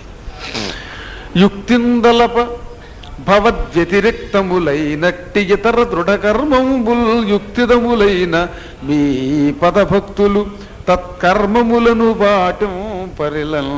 S1: యుక్తిందలప భవద్వ్యతిరిక్తములైనట్టి ఇతర దృఢకర్మముల్ యుక్తిదములైన మీ పదభక్తులు తత్కర్మములను బాటం పరిలం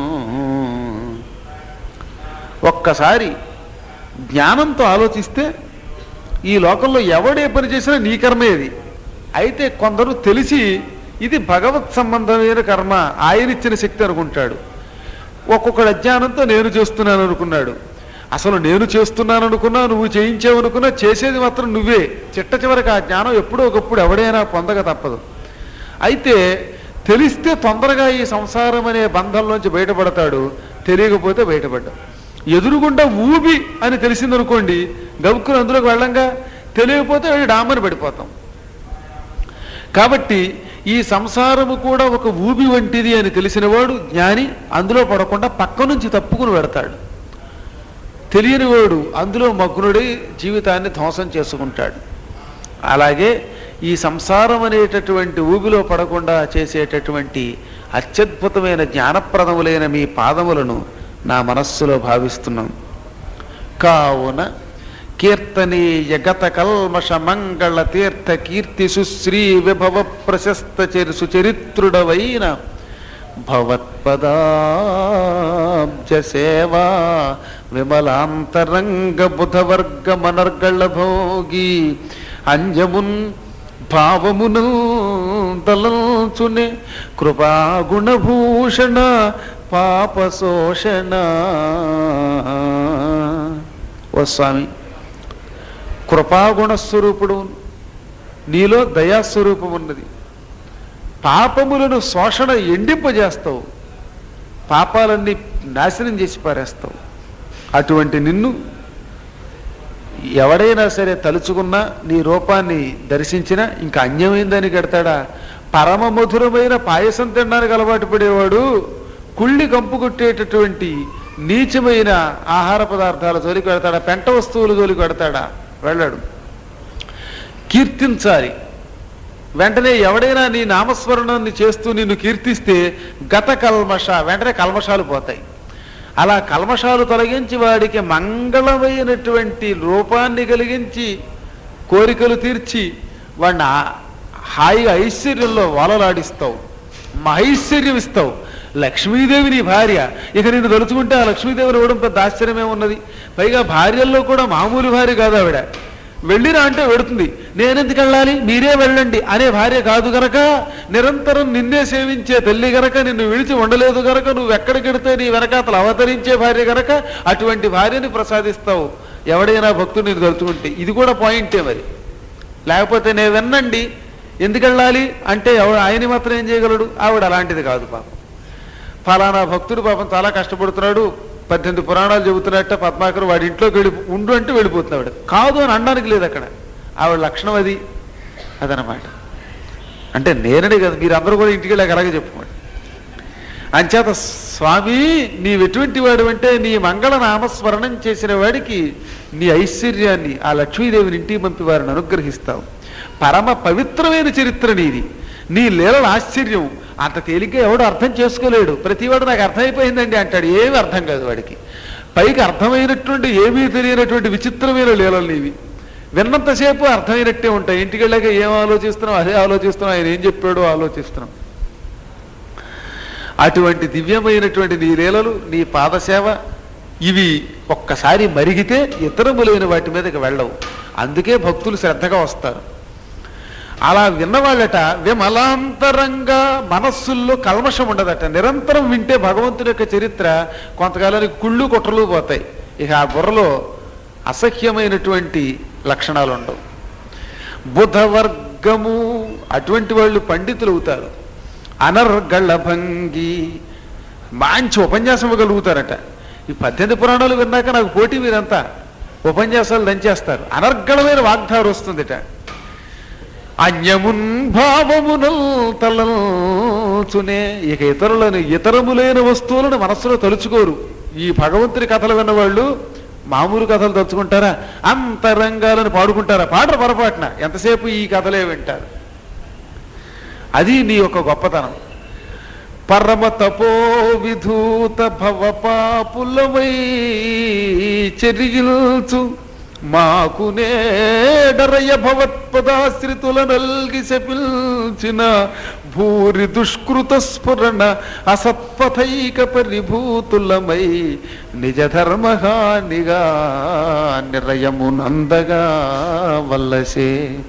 S1: ఒక్కసారి జ్ఞానంతో ఆలోచిస్తే ఈ లోకంలో ఎవడే పని చేసినా నీ కర్మే ఇది అయితే కొందరు తెలిసి ఇది భగవత్ సంబంధమైన కర్మ ఆయన ఇచ్చిన శక్తి అనుకుంటాడు ఒక్కొక్కడు అజ్ఞానంతో నేను చేస్తున్నాను అనుకున్నాడు అసలు నేను చేస్తున్నాను అనుకున్నా నువ్వు చేయించావు అనుకున్నా చేసేది మాత్రం నువ్వే చిట్ట చివరికి ఆ జ్ఞానం ఎప్పుడో ఒకప్పుడు ఎవడైనా పొందక తప్పదు అయితే తెలిస్తే తొందరగా ఈ సంసారం అనే బంధంలోంచి బయటపడతాడు తెలియకపోతే బయటపడ్డా ఎదురుగుండా ఊబి అని తెలిసిందనుకోండి గబుక్కుని అందులోకి వెళ్ళంగా తెలియకపోతే వెళ్ళి డామని పడిపోతాం కాబట్టి ఈ సంసారము కూడా ఒక ఊబి వంటిది అని తెలిసినవాడు జ్ఞాని అందులో పడకుండా పక్క నుంచి తప్పుకుని పెడతాడు తెలియనివాడు అందులో మగ్నుడై జీవితాన్ని ధ్వంసం చేసుకుంటాడు అలాగే ఈ సంసారం అనేటటువంటి ఊబిలో పడకుండా చేసేటటువంటి అత్యద్భుతమైన జ్ఞానప్రదములైన మీ పాదములను నా మనస్సులో భావిస్తున్నాం కావున కీర్తనీయ గత కల్మష మంగళ తీర్థ కీర్తి సుశ్రీ విభవ ప్రశస్త చరి సుచరిత్రుడవైన భవత్పదాబ్జ సేవా విమలాంతరంగ బుధవర్గ మనర్గళ భోగి అంజమున్ భావమును దళచునే కృపాగుణభూషణ పాపశోషణ ఓ స్వామి కృపాగుణస్వరూపుడు నీలో దయాస్వరూపం ఉన్నది పాపములను శోషణ ఎండింపజేస్తావు పాపాలన్నీ నాశనం చేసి పారేస్తావు అటువంటి నిన్ను ఎవడైనా సరే తలుచుకున్నా నీ రూపాన్ని దర్శించినా ఇంకా అన్యమైందని కడతాడా పరమ మధురమైన పాయసం తినడానికి అలవాటు పడేవాడు కుళ్ళి కంపు కొట్టేటటువంటి నీచమైన ఆహార పదార్థాల జోలికి వెడతాడా పెంట వస్తువుల జోలికి వెడతాడా వెళ్ళాడు కీర్తించాలి వెంటనే ఎవడైనా నీ నామస్మరణాన్ని చేస్తూ నిన్ను కీర్తిస్తే గత కల్మష వెంటనే కల్మషాలు పోతాయి అలా కల్మషాలు తొలగించి వాడికి మంగళమైనటువంటి రూపాన్ని కలిగించి కోరికలు తీర్చి వాడిని ఆ- హాయిగా ఐశ్వర్యంలో వలలాడిస్తావు మహైశ్వర్యం ఇస్తావు లక్ష్మీదేవి నీ భార్య ఇక నిన్ను తలుచుకుంటే ఆ లక్ష్మీదేవిని ఇవ్వడం పెద్ద ఆశ్చర్యమే ఉన్నది పైగా భార్యల్లో కూడా మామూలు భార్య కాదు ఆవిడ వెళ్ళిరా అంటే వెడుతుంది నేనెందుకు వెళ్ళాలి మీరే వెళ్ళండి అనే భార్య కాదు గనక నిరంతరం నిన్నే సేవించే తల్లి గనక నిన్ను విడిచి ఉండలేదు గనక నువ్వు ఎక్కడికెడితే నీ వెనకాతలు అవతరించే భార్య గనక అటువంటి భార్యని ప్రసాదిస్తావు ఎవడైనా భక్తుడు నేను తలుచుకుంటే ఇది కూడా పాయింటే మరి లేకపోతే నేను విన్నండి ఎందుకు వెళ్ళాలి అంటే ఎవడు ఆయన మాత్రం ఏం చేయగలడు ఆవిడ అలాంటిది కాదు పాపం ఫలానా భక్తుడు పాపం చాలా కష్టపడుతున్నాడు పద్దెనిమిది పురాణాలు చెబుతున్నట్ట పద్మాకర్ వాడి ఇంట్లోకి వెళ్ళి ఉండు అంటే వెళ్ళిపోతున్నాడు కాదు అని అనడానికి లేదు అక్కడ ఆవిడ లక్షణం అది అదనమాట అంటే నేననే కదా మీరు అందరూ కూడా ఇంటికి వెళ్ళాక అలాగే చెప్పుకోండి అంచేత స్వామి నీవెటువంటి వాడు అంటే నీ మంగళ నామస్మరణం చేసిన వాడికి నీ ఐశ్వర్యాన్ని ఆ లక్ష్మీదేవిని ఇంటికి పంపి వారిని అనుగ్రహిస్తావు పరమ పవిత్రమైన చరిత్ర నీది నీ లీలల ఆశ్చర్యం అంత తేలిగ్గా ఎవడు అర్థం చేసుకోలేడు ప్రతివాడు నాకు అర్థమైపోయిందండి అంటాడు ఏమీ అర్థం కాదు వాడికి పైకి అర్థమైనటువంటి ఏమీ తెలియనటువంటి విచిత్రమైన లీలలు నీవి విన్నంతసేపు అర్థమైనట్టే ఉంటాయి ఇంటికి వెళ్ళాక ఏం ఆలోచిస్తున్నాం అదే ఆలోచిస్తున్నాం ఆయన ఏం చెప్పాడో ఆలోచిస్తున్నాం అటువంటి దివ్యమైనటువంటి నీ లీలలు నీ పాదసేవ ఇవి ఒక్కసారి మరిగితే ఇతరములైన వాటి మీదకి వెళ్ళవు అందుకే భక్తులు శ్రద్ధగా వస్తారు అలా విన్నవాళ్ళట విమలాంతరంగా మనస్సుల్లో కల్మషం ఉండదట నిరంతరం వింటే భగవంతుడి యొక్క చరిత్ర కొంతకాలానికి కుళ్ళు కుట్రలు పోతాయి ఇక ఆ బుర్రలో అసహ్యమైనటువంటి లక్షణాలు ఉండవు బుధవర్గము అటువంటి వాళ్ళు పండితులు అవుతారు అనర్గళ భంగి మంచి ఉపన్యాసం ఇవ్వగలుగుతారట ఈ పద్దెనిమిది పురాణాలు విన్నాక నాకు పోటీ మీరంతా ఉపన్యాసాలు దంచేస్తారు అనర్గళమైన వాగ్దారు వస్తుందిట అన్యమున్ భావమునల్ తలంచునే ఇక ఇతరులను ఇతరములైన వస్తువులను మనస్సులో తలుచుకోరు ఈ భగవంతుని కథలు విన్నవాళ్ళు మామూలు కథలు తలుచుకుంటారా అంతరంగాలను పాడుకుంటారా పాడరు పొరపాటున ఎంతసేపు ఈ కథలే వింటారు అది నీ యొక్క గొప్పతనం పరమ తపో విధూత భవ పాపులమై చెరిగిల్చు మాకు నేడరయ భవత్పదాశ్రితుల నల్గి శపిల్చిన భూరి దుష్కృత స్ఫురణ అసత్పథైక పరిభూతులమై నిజ ధర్మహానిగా నిరయమునందగా వల్లసే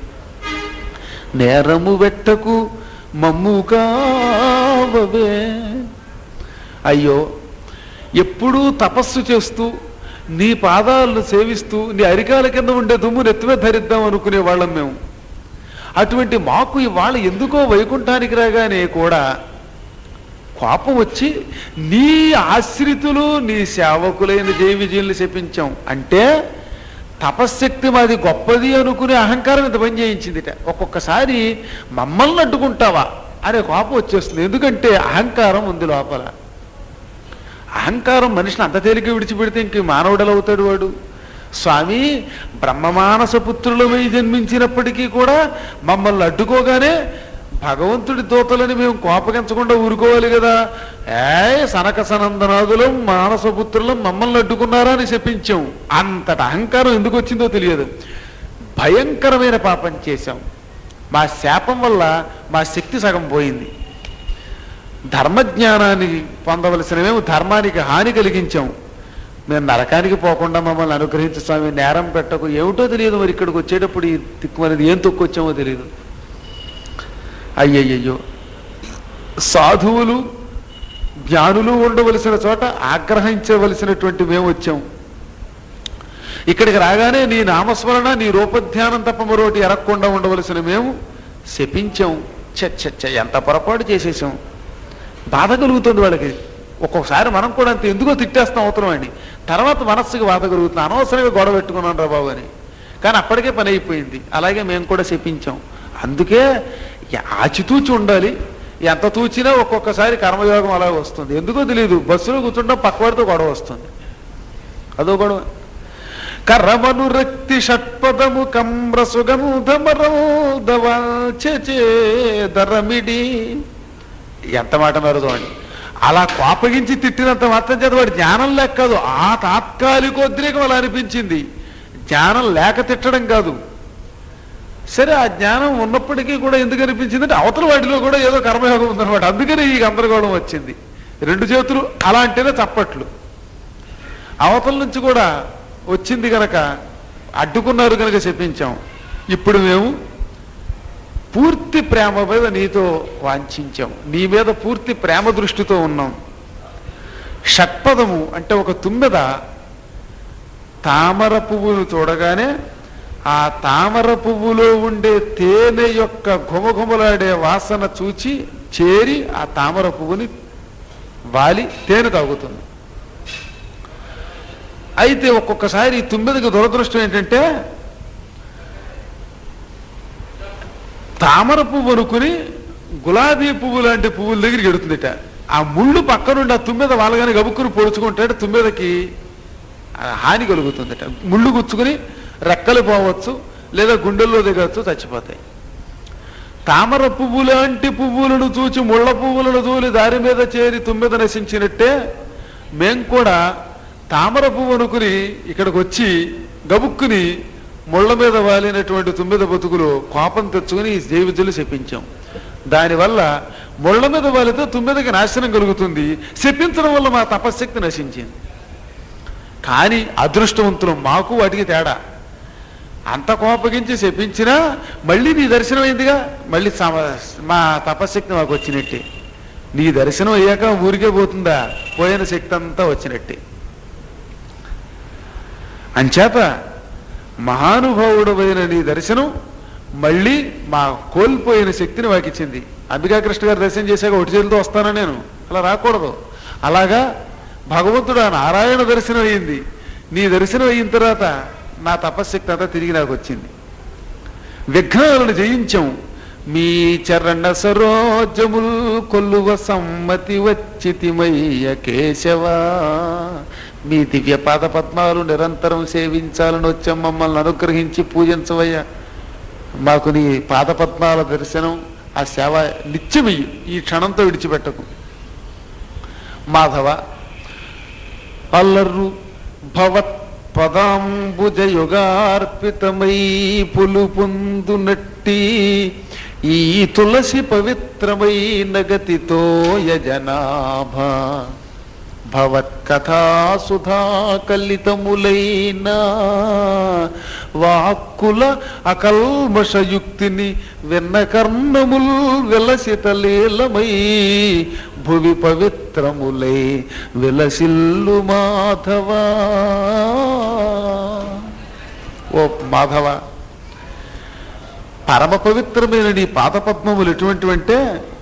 S1: నేరము వెట్టకు మమ్ము కావవే అయ్యో ఎప్పుడూ తపస్సు చేస్తూ నీ పాదాలను సేవిస్తూ నీ అరికాల కింద ఉండే దుమ్ము నెత్తిమే ధరిద్దాం అనుకునే వాళ్ళం మేము అటువంటి మాకు ఇవాళ ఎందుకో వైకుంఠానికి రాగానే కూడా కోపం వచ్చి నీ ఆశ్రితులు నీ సేవకులైన జయ విజయుల్ని శపించాం అంటే తపశ్శక్తి మాది గొప్పది అనుకునే అహంకారం ఇంత పని చేయించిందిట ఒక్కొక్కసారి మమ్మల్ని అడ్డుకుంటావా అనే కోపం వచ్చేస్తుంది ఎందుకంటే అహంకారం ఉంది లోపల అహంకారం మనిషిని అంత తేలిక విడిచిపెడితే ఇంక మానవుడలు అవుతాడు వాడు స్వామి బ్రహ్మమానస పుత్రులమై జన్మించినప్పటికీ కూడా మమ్మల్ని అడ్డుకోగానే భగవంతుడి దూతలని మేము కోపగించకుండా ఊరుకోవాలి కదా ఏ సనక సనందనాదులం మానసపుత్రులం మమ్మల్ని అడ్డుకున్నారా అని చెప్పించాం అంతట అహంకారం ఎందుకు వచ్చిందో తెలియదు భయంకరమైన పాపం చేశాం మా శాపం వల్ల మా శక్తి సగం పోయింది ధర్మజ్ఞానాన్ని పొందవలసిన మేము ధర్మానికి హాని కలిగించాం మేము నరకానికి పోకుండా మమ్మల్ని అనుగ్రహించు స్వామి నేరం పెట్టకు ఏమిటో తెలియదు మరి ఇక్కడికి వచ్చేటప్పుడు ఈ తిక్కుమనేది ఏం తొక్కొచ్చామో తెలియదు అయ్యయ్యో సాధువులు జ్ఞానులు ఉండవలసిన చోట ఆగ్రహించవలసినటువంటి మేము వచ్చాం ఇక్కడికి రాగానే నీ నామస్మరణ నీ రూపధ్యానం తప్ప మరొకటి ఎరగకుండా ఉండవలసిన మేము శపించాం చచ్చ ఎంత పొరపాటు చేసేసాం బాధ కలుగుతుంది వాళ్ళకి ఒక్కొక్కసారి మనం కూడా అంత ఎందుకో తిట్టేస్తాం అవసరం అండి తర్వాత మనస్సుకి బాధ కలుగుతుంది అనవసరంగా గొడవ పెట్టుకున్నాను రా బాబు అని కానీ అప్పటికే పని అయిపోయింది అలాగే మేము కూడా శపించాం అందుకే ఎ- ఆచితూచి ఉండాలి ఎంత తూచినా ఒక్కొక్కసారి కర్మయోగం అలా వస్తుంది ఎందుకో తెలియదు బస్సులో కూర్చుంటాం పక్కవాడితో గొడవ వస్తుంది అదో గొడవ కర్రమనురక్తి షట్పదము కమ్ర సుగంధమరమిడి ఎంత మాట మరదో అండి అలా కోపగించి తిట్టినంత మాత్రం చేత వాడి జ్ఞానం లేక కాదు ఆ తాత్కాలికోద్రేకం అలా అనిపించింది జ్ఞానం లేక తిట్టడం కాదు సరే ఆ జ్ఞానం ఉన్నప్పటికీ కూడా ఎందుకు అనిపించిందంటే అవతల వాటిలో కూడా ఏదో కర్మయోగం ఉందన్నమాట అందుకనే ఈ గందరగోళం వచ్చింది రెండు చేతులు అలా అంటేనే చప్పట్లు అవతల నుంచి కూడా వచ్చింది గనక అడ్డుకున్నారు కనుక చెప్పించాం ఇప్పుడు మేము పూర్తి ప్రేమ మీద నీతో వాంఛించాం నీ మీద పూర్తి ప్రేమ దృష్టితో ఉన్నాం షట్పదము అంటే ఒక తుమ్మెద తామర పువ్వును చూడగానే ఆ తామర పువ్వులో ఉండే తేనె యొక్క ఘుమఘుమలాడే వాసన చూచి చేరి ఆ తామర పువ్వుని వాలి తేనె తాగుతుంది అయితే ఒక్కొక్కసారి ఈ తుమ్మెదకి దురదృష్టం ఏంటంటే తామర పువ్వు అనుకుని గులాబీ పువ్వు లాంటి పువ్వుల దగ్గరికి ఎడుతుందిట ఆ ముళ్ళు పక్కనుండి ఆ తుమ్మెద వాళ్ళగానే గబుక్కుని పొడుచుకుంటాడు తుమ్మెదకి ఆ హాని కలుగుతుందట ముళ్ళు గుచ్చుకుని రెక్కలు పోవచ్చు లేదా గుండెల్లో దిగవచ్చు చచ్చిపోతాయి తామర పువ్వు లాంటి పువ్వులను చూచి ముళ్ళ పువ్వులను తూలి దారి మీద చేరి తుమ్మెద నశించినట్టే మేం కూడా తామర పువ్వు అనుకుని ఇక్కడికి వచ్చి గబుక్కుని ముళ్ళ మీద వాలినటువంటి తుమ్మెద బతుకులు కోపం తెచ్చుకుని ఈ దేవిజులు చెప్పించాం దానివల్ల ముళ్ళ మీద వాలితే తుమ్మెదకి నాశనం కలుగుతుంది శపించడం వల్ల మా తపశ్శక్తి నశించింది కానీ అదృష్టవంతులు మాకు వాటికి తేడా అంత కోపగించి శపించినా మళ్ళీ నీ దర్శనం అయిందిగా మళ్ళీ సమ- మా తపశక్తి మాకు వచ్చినట్టే నీ దర్శనం అయ్యాక ఊరికే పోతుందా పోయిన శక్తి అంతా వచ్చినట్టే అంచేత మహానుభావుడమైన నీ దర్శనం మళ్ళీ మా కోల్పోయిన శక్తిని మాకు ఇచ్చింది అంబికా కృష్ణ గారు దర్శనం చేశాక ఒకటి చేతులతో వస్తానా నేను అలా రాకూడదు అలాగా భగవంతుడు ఆ నారాయణ దర్శనం అయింది నీ దర్శనం అయిన తర్వాత నా తపశ్శక్తి అంతా తిరిగి నాకు వచ్చింది విఘ్నాలను జయించాం మీ చరణ సరోజముల్ కొల్లువ సమ్మతి వచ్చితిమయ్య కేశవా మీ దివ్య పాద పద్మాలు నిరంతరం సేవించాలని వచ్చాం మమ్మల్ని అనుగ్రహించి పూజించవయ్యా మాకు నీ పాద పద్మాల దర్శనం ఆ సేవ నిత్యమయ్యి ఈ క్షణంతో విడిచిపెట్టకు మాధవ అల్లర్రు భవత్ పదాంబుజయుగార్పితమై పులు పొందునట్టి ఈ తులసి పవిత్రమై నగతితో యజనాభ భవత్కథా సుధా కలితములైన వాక్కుల అకల్మషయుక్తిని వెన్న కర్ణముల్ విలసితలీలమై భువి పవిత్రములై విలసిల్లు మాధవా ఓ మాధవ పరమ పవిత్రమైన నీ పాదపద్మములు ఎటువంటివంటే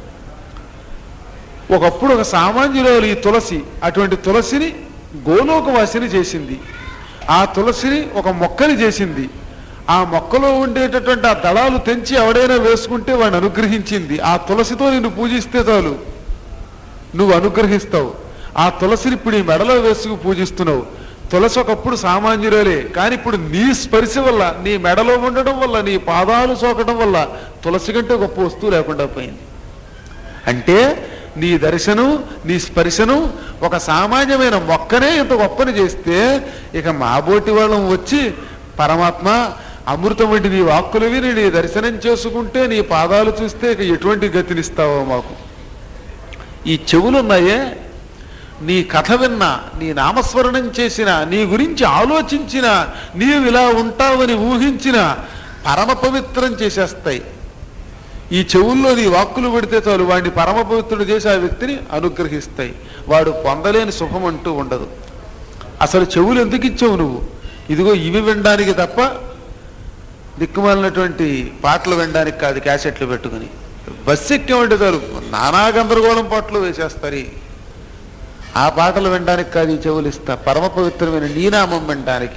S1: ఒకప్పుడు ఒక సామాన్యురాలు ఈ తులసి అటువంటి తులసిని గోలోకవాసిని చేసింది ఆ తులసిని ఒక మొక్కని చేసింది ఆ మొక్కలో ఉండేటటువంటి ఆ దళాలు తెంచి ఎవడైనా వేసుకుంటే వాడిని అనుగ్రహించింది ఆ తులసితో నిన్ను పూజిస్తే చాలు నువ్వు అనుగ్రహిస్తావు ఆ తులసిని ఇప్పుడు ఈ మెడలో వేసుకు పూజిస్తున్నావు తులసి ఒకప్పుడు సామాన్యురాలే కానీ ఇప్పుడు నీ స్పర్శ వల్ల నీ మెడలో ఉండడం వల్ల నీ పాదాలు సోకడం వల్ల తులసి కంటే గొప్ప వస్తువు లేకుండా పోయింది అంటే నీ దర్శనం నీ స్పర్శనం ఒక సామాన్యమైన మొక్కనే ఇంత గొప్పని చేస్తే ఇక మాబోటి వాళ్ళం వచ్చి పరమాత్మ అమృతం వంటి నీ వాక్కులు విని నీ దర్శనం చేసుకుంటే నీ పాదాలు చూస్తే ఇక ఎటువంటి గతినిస్తావో మాకు ఈ చెవులున్నాయే నీ కథ విన్నా నీ నామస్మరణం చేసిన నీ గురించి ఆలోచించిన నీవు ఇలా ఉంటావని ఊహించిన పరమ పవిత్రం చేసేస్తాయి ఈ చెవుల్లో నీ వాక్కులు పెడితే చాలు వాడిని పరమ పవిత్రుడు చేసి ఆ వ్యక్తిని అనుగ్రహిస్తాయి వాడు పొందలేని శుభం అంటూ ఉండదు అసలు చెవులు ఎందుకు ఇచ్చావు నువ్వు ఇదిగో ఇవి వినడానికి తప్ప దిక్కుమాలినటువంటి పాటలు వినడానికి కాదు క్యాసెట్లు పెట్టుకుని బస్సు ఎక్కేమంటే చాలు నానా గందరగోళం పాటలు వేసేస్తారు ఈ. ఆ పాటలు వినడానికి కాదు ఈ చెవులు ఇస్తా పరమ పవిత్రమైన నీనామం వినడానికి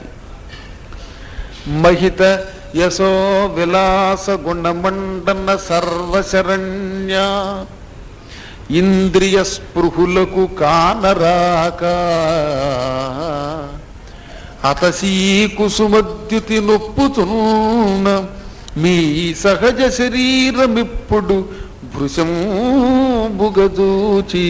S1: మహిత యశో విలాస గుణమండన సర్వశరణ్య ఇంద్రియ స్పృహులకు కానరాక అతసీ కుసుమద్యుతి నొప్పుతున్న మీ సహజ శరీరమిప్పుడు భృశం బుగదూచి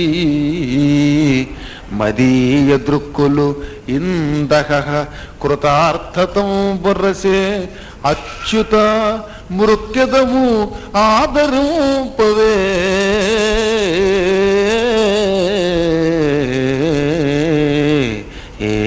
S1: మదీయ దృక్కులు ఇందహ కృతార్థతం బుర్రసే అచ్యుత మృక్యదము ఆదరూపవే ఏ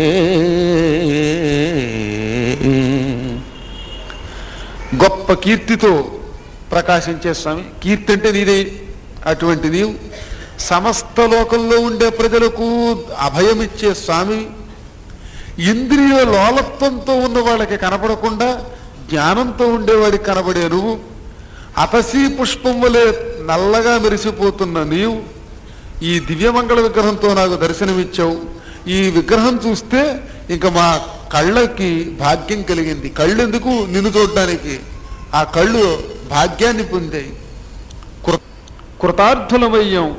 S1: గొప్ప కీర్తితో ప్రకాశించే స్వామి కీర్తి అంటే నీదే అటువంటి నీవు సమస్త లోకంలో ఉండే ప్రజలకు అభయమిచ్చే స్వామి ఇంద్రియ లోలత్వంతో ఉన్న వాళ్ళకి కనపడకుండా జ్ఞానంతో ఉండేవాడికి కనబడే నువ్వు అతసీ పుష్పం వలె నల్లగా మెరిసిపోతున్న నీవు ఈ దివ్యమంగళ విగ్రహంతో నాకు దర్శనమిచ్చావు ఈ విగ్రహం చూస్తే ఇంకా మా కళ్ళకి భాగ్యం కలిగింది కళ్ళు ఎందుకు నిన్ను చూడడానికి ఆ కళ్ళు భాగ్యాన్ని పొందాయి కృ- కృతార్థులమయ్యాం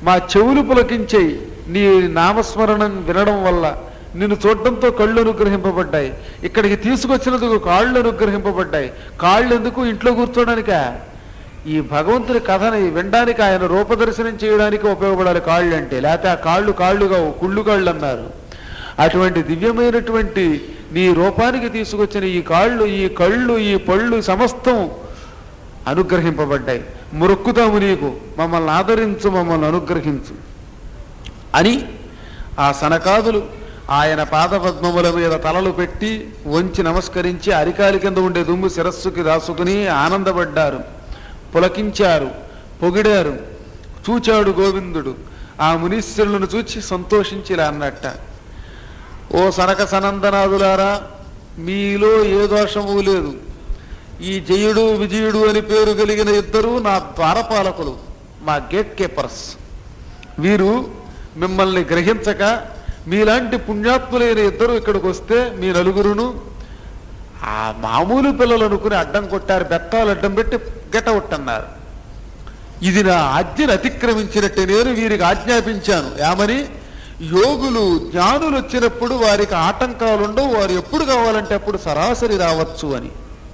S1: మా చెవులు పులకించాయి నీ నామస్మరణం వినడం వల్ల నిన్ను చూడడంతో కళ్ళు అనుగ్రహింపబడ్డాయి ఇక్కడికి తీసుకొచ్చినందుకు కాళ్ళు అనుగ్రహింపబడ్డాయి కాళ్ళు ఎందుకు ఇంట్లో కూర్చోడానికా ఈ భగవంతుని కథని వినడానికి ఆయన రూపదర్శనం చేయడానికి ఉపయోగపడాలి కాళ్ళు అంటే లేకపోతే ఆ కాళ్ళు కాళ్ళుగా కుళ్ళు కాళ్ళు అన్నారు అటువంటి దివ్యమైనటువంటి నీ రూపానికి తీసుకొచ్చిన ఈ కాళ్ళు ఈ కళ్ళు ఈ పళ్ళు సమస్తం అనుగ్రహింపబడ్డాయి మొక్కుతాము నీకు మమ్మల్ని ఆదరించు మమ్మల్ని అనుగ్రహించు అని ఆ సనకాదులు ఆయన పాదపద్మముల మీద తలలు పెట్టి వంచి నమస్కరించి అరికాలి కింద ఉండే దుమ్ము శిరస్సుకి దాసుకుని ఆనందపడ్డారు పులకించారు పొగిడారు చూచాడు గోవిందుడు ఆ మునీశ్వరులను చూచి సంతోషించి ఇలా అన్నట్ట ఓ సనక సనందనాదులారా మీలో ఏ దోషము లేదు ఈ జయుడు విజయుడు అని పేరు కలిగిన ఇద్దరు నా ద్వారపాలకులు మా గేట్ కీపర్స్ వీరు మిమ్మల్ని గ్రహించక మీలాంటి పుణ్యాత్ములైన ఇద్దరు ఇక్కడికి వస్తే మీ నలుగురును ఆ మామూలు పిల్లలు అనుకుని అడ్డం కొట్టారు బెత్తాలు అడ్డం పెట్టి గెటవుట్ అన్నారు ఇది నా ఆజ్ఞను అతిక్రమించినట్టే నేను వీరికి ఆజ్ఞాపించాను ఏమని యోగులు జ్ఞానులు వచ్చినప్పుడు వారికి ఆటంకాలు ఉండవు వారు ఎప్పుడు కావాలంటే అప్పుడు సరాసరి రావచ్చు అని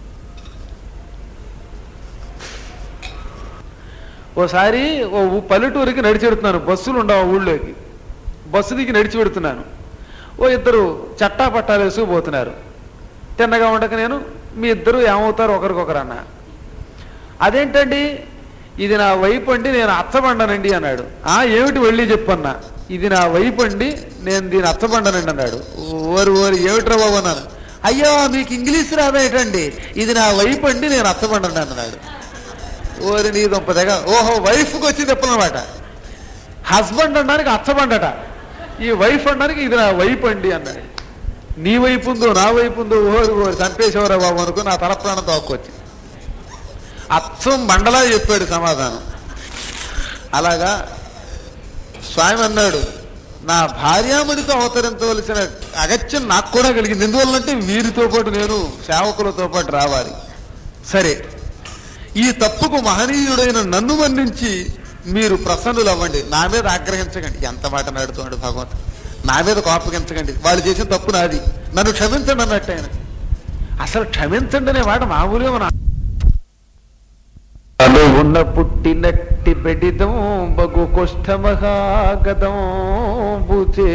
S1: ఓసారి ఓ ఊ- పల్లెటూరికి నడిచి పెడుతున్నాను బస్సులు ఉండవు ఆ ఊళ్ళోకి బస్సు దిగి నడిచి పెడుతున్నాను ఓ ఇద్దరు చట్టా పట్టాలు వేసుకుపోతున్నారు తిన్నగా ఉండక నేను మీ ఇద్దరు ఏమవుతారు ఒకరికొకరు అన్న అదేంటండి ఇది నా వైపు అండి నేను అచ్చబండనండి అన్నాడు ఆ ఏమిటి వెళ్ళి చెప్పన్నా ఇది నా వైపు అండి నేను దీని అచ్చబండనండి అన్నాడు ఓరి ఓరి ఏమిట్రా బాబు అన్నాను అయ్యో మీకు ఇంగ్లీష్ రాదా ఏంటండి ఇది నా వైపు అండి నేను అచ్చబండనండి అన్నాడు ఓరి నీ దుంప దగ్గర ఓహో వైఫ్కి వచ్చి చెప్పనమాట హస్బెండ్ అనడానికి అచ్చబండట ఈ వైఫ్ అనడానికి ఇది నా వైపు అండి అన్నాడు నీ వైపు ఉందో నా వైపు ఉందో ఓరి ఓరి చంపేసేవరా బాబు అనుకుని నా తల ప్రాణం తోక్కొచ్చి అచ్చం బండలా చెప్పాడు సమాధానం అలాగా స్వామి అన్నాడు నా భార్యామణితో అవతరించవలసిన అగత్యం నాకు కూడా కలిగింది ఎందువల్లంటే వీరితో పాటు నేను సేవకులతో పాటు రావాలి సరే ఈ తప్పుకు మహనీయుడైన నన్ను మన్నించి మీరు ప్రసన్నులు అవ్వండి నా మీద ఆగ్రహించకండి ఎంత మాట నాడుతున్నాడు భగవంతుడు నా మీద కోపగించకండి వాళ్ళు చేసిన తప్పు నాది నన్ను క్షమించండి అన్నట్టు ఆయన అసలు క్షమించండి అనే మాట మామూలుగా మన ఉన్న పుట్టినట్టి బెడిదం బగు కుష్ఠమహాగదం బుచే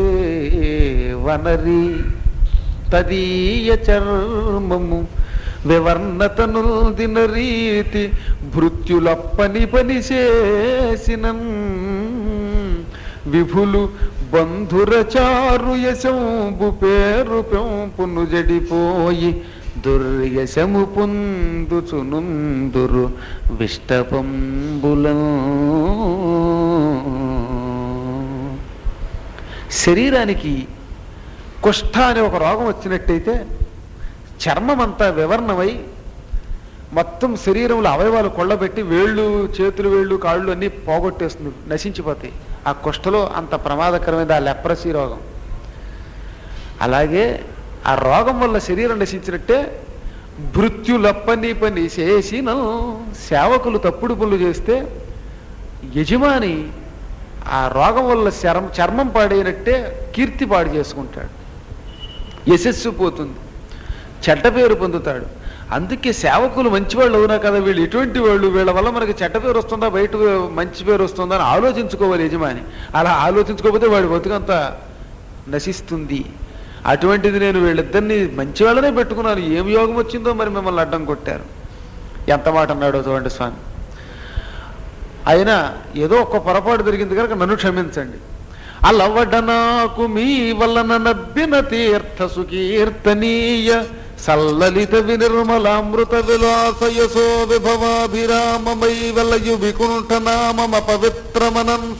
S1: వనరి తదీయ చర్మము వివర్ణతను దిన రీతి భృత్యులప్పని పని చేసిన విభులు బంధురచారు యశంబు పేరు పెంపును జడిపోయి దుర్యశము పొందుచునుందురు విష్టపంబులం శరీరానికి కుష్ఠ అనే ఒక రోగం వచ్చినట్టయితే చర్మం అంతా వివర్ణమై మొత్తం శరీరంలో అవయవాలు కొళ్ళబెట్టి వేళ్ళు చేతులు వేళ్ళు కాళ్ళు అన్నీ పోగొట్టేస్తుంది నశించిపోతాయి ఆ కుష్ఠలో అంత ప్రమాదకరమైనది ఆ లెప్రసీ రోగం అలాగే ఆ రోగం వల్ల శరీరం నశించినట్టే భృత్యులప్పని పని చేసిన సేవకులు తప్పుడు పనులు చేస్తే యజమాని ఆ రోగం వల్ల చర్మ చర్మం పాడైనట్టే కీర్తి పాడు చేసుకుంటాడు యశస్సు పోతుంది చెడ్డ పేరు పొందుతాడు అందుకే సేవకులు మంచివాళ్ళు అవునా కదా వీళ్ళు ఎటువంటి వాళ్ళు వీళ్ళ వల్ల మనకి చెడ్డ పేరు వస్తుందా బయట మంచి పేరు వస్తుందా అని ఆలోచించుకోవాలి యజమాని అలా ఆలోచించుకోకపోతే వాడి బతుకంతా నశిస్తుంది అటువంటిది నేను వీళ్ళిద్దరిని మంచి వాళ్ళనే పెట్టుకున్నాను ఏం యోగం వచ్చిందో మరి మిమ్మల్ని అడ్డం కొట్టారు ఎంత మాట అన్నాడో చూడండి స్వామి అయినా ఏదో ఒక్క పొరపాటు జరిగింది కనుక నన్ను క్షమించండి అలవడ నాకు మీ వలన నబ్బిన తీర్థ సుకీర్తనీయ సల్లలిత వినిర్మలామృత విలాస యశో విభవాభిరామమై వలయు వికుంఠనామమ పవిత్రమనంస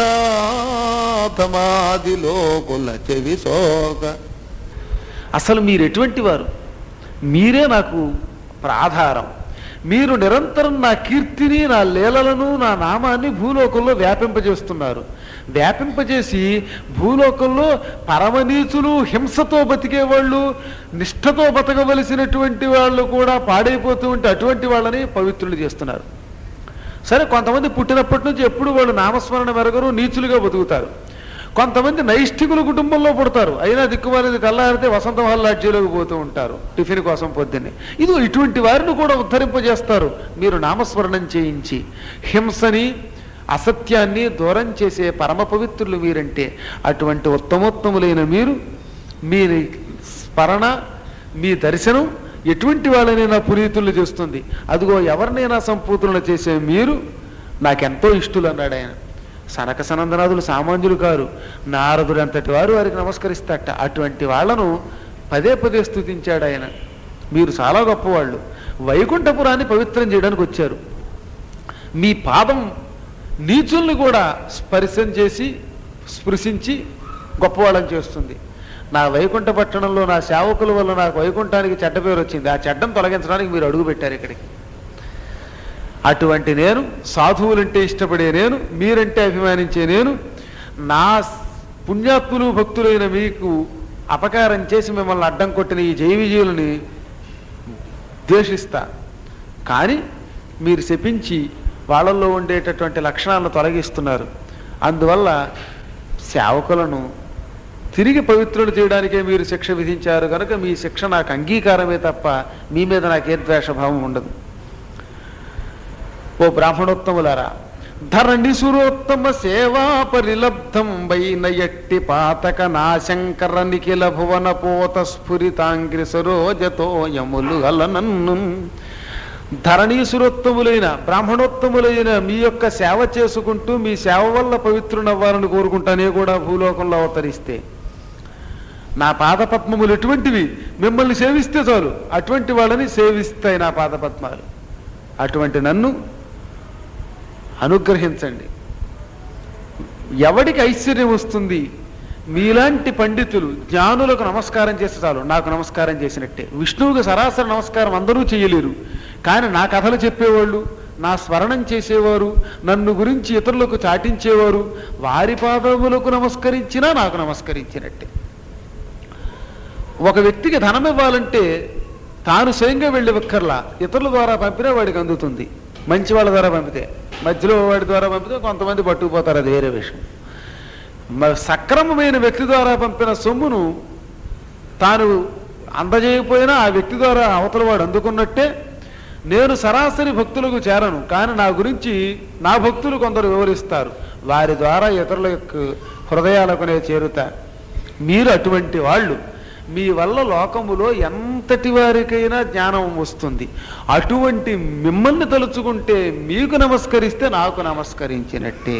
S1: పచాతమాది లోకుల చెవిసోక అసలు మీరు ఎటువంటి వారు మీరే నాకు ప్రాధారం మీరు నిరంతరం నా కీర్తిని నా లీలలను నా నామాన్ని భూలోకంలో వ్యాపింపజేస్తున్నారు వ్యాపింపజేసి భూలోకంలో పరమనీచులు హింసతో బతికే వాళ్ళు నిష్ఠతో బతకవలసినటువంటి వాళ్ళు కూడా పాడైపోతూ ఉంటే అటువంటి వాళ్ళని పవిత్రులు చేస్తున్నారు సరే కొంతమంది పుట్టినప్పటి నుంచి ఎప్పుడు వాళ్ళు నామస్మరణ మెరగరు నీచులుగా బతుకుతారు కొంతమంది నైష్ఠికుల కుటుంబంలో పుడతారు అయినా దిక్కుమాలిది కల్లారితే వసంత లాడ్జీలోకి పోతూ ఉంటారు టిఫిన్ కోసం పొద్దున్నే ఇది ఇటువంటి వారిని కూడా ఉద్ధరింపజేస్తారు మీరు నామస్మరణం చేయించి హింసని అసత్యాన్ని దూరం చేసే పరమ పవిత్రులు మీరంటే అటువంటి ఉత్తమోత్తములైన మీరు మీ స్మరణ మీ దర్శనం ఎటువంటి వాళ్ళనైనా పునీతులు చేస్తుంది అదిగో ఎవరినైనా సంపూతులను చేసే మీరు నాకెంతో ఇష్టలు అన్నాడు ఆయన సనక సనందనాథులు సామాన్యులు కారు నారదుడు అంతటి వారు వారికి నమస్కరిస్తాట అటువంటి వాళ్ళను పదే పదే స్థుతించాడు ఆయన మీరు చాలా గొప్పవాళ్ళు వైకుంఠపురాన్ని పవిత్రం చేయడానికి వచ్చారు మీ పాదం నీచుల్ని కూడా స్పర్శం చేసి స్పృశించి గొప్పవాళ్ళని చేస్తుంది నా వైకుంఠ పట్టణంలో నా సేవకుల వల్ల నాకు వైకుంఠానికి చెడ్డ పేరు వచ్చింది ఆ చెడ్డను తొలగించడానికి మీరు అడుగు పెట్టారు ఇక్కడికి అటువంటి నేను సాధువులంటే ఇష్టపడే నేను మీరంటే అభిమానించే నేను నా పుణ్యాత్ములు భక్తులైన మీకు అపకారం చేసి మిమ్మల్ని అడ్డం కొట్టిన ఈ జైవిజీవులని ద్వేషిస్తా కానీ మీరు శపించి వాళ్ళల్లో ఉండేటటువంటి లక్షణాలను తొలగిస్తున్నారు అందువల్ల సేవకులను తిరిగి పవిత్రులు చేయడానికే మీరు శిక్ష విధించారు కనుక మీ శిక్ష నాకు అంగీకారమే తప్ప మీ మీద నాకే ద్వేషభావం ఉండదు ఓ బ్రాహ్మణోత్తములారా ధరణి సురోత్తమ సేవా పరిలబ్ధం వైన ఎట్టి పాతక నాశంకర నిఖిల భువన పోత స్ఫురితాంగ్రి సరోజతో యములు అలనన్ను ధరణీసురోత్తములైన బ్రాహ్మణోత్తములైన మీ యొక్క సేవ చేసుకుంటూ మీ సేవ వల్ల పవిత్రునవ్వాలని కోరుకుంటానే కూడా భూలోకంలో అవతరిస్తే నా పాదపద్మములు ఎటువంటివి మిమ్మల్ని సేవిస్తే చాలు అటువంటి వాళ్ళని సేవిస్తాయి నా పాదపద్మాలు అటువంటి నన్ను అనుగ్రహించండి ఎవడికి ఐశ్వర్యం వస్తుంది మీలాంటి పండితులు జ్ఞానులకు నమస్కారం చేస్తే చాలు నాకు నమస్కారం చేసినట్టే విష్ణువుకి సరాసరి నమస్కారం అందరూ చేయలేరు కానీ నా కథలు చెప్పేవాళ్ళు నా స్మరణం చేసేవారు నన్ను గురించి ఇతరులకు చాటించేవారు వారి పాదములకు నమస్కరించినా నాకు నమస్కరించినట్టే ఒక వ్యక్తికి ధనం ఇవ్వాలంటే తాను స్వయంగా వెళ్ళి ఒక్కర్లా ఇతరుల ద్వారా పంపినా వాడికి అందుతుంది మంచి వాళ్ళ ద్వారా పంపితే మధ్యలో వాడి ద్వారా పంపితే కొంతమంది పట్టుకుపోతారు అది వేరే విషయం మరి సక్రమమైన వ్యక్తి ద్వారా పంపిన సొమ్మును తాను అందజేయకపోయినా ఆ వ్యక్తి ద్వారా అవతల వాడు అందుకున్నట్టే నేను సరాసరి భక్తులకు చేరను కానీ నా గురించి నా భక్తులు కొందరు వివరిస్తారు వారి ద్వారా ఇతరుల యొక్క హృదయాలకు నేను చేరుతా మీరు అటువంటి వాళ్ళు మీ వల్ల లోకములో ఎంతటి వారికైనా జ్ఞానం వస్తుంది అటువంటి మిమ్మల్ని తలుచుకుంటే మీకు నమస్కరిస్తే నాకు నమస్కరించినట్టే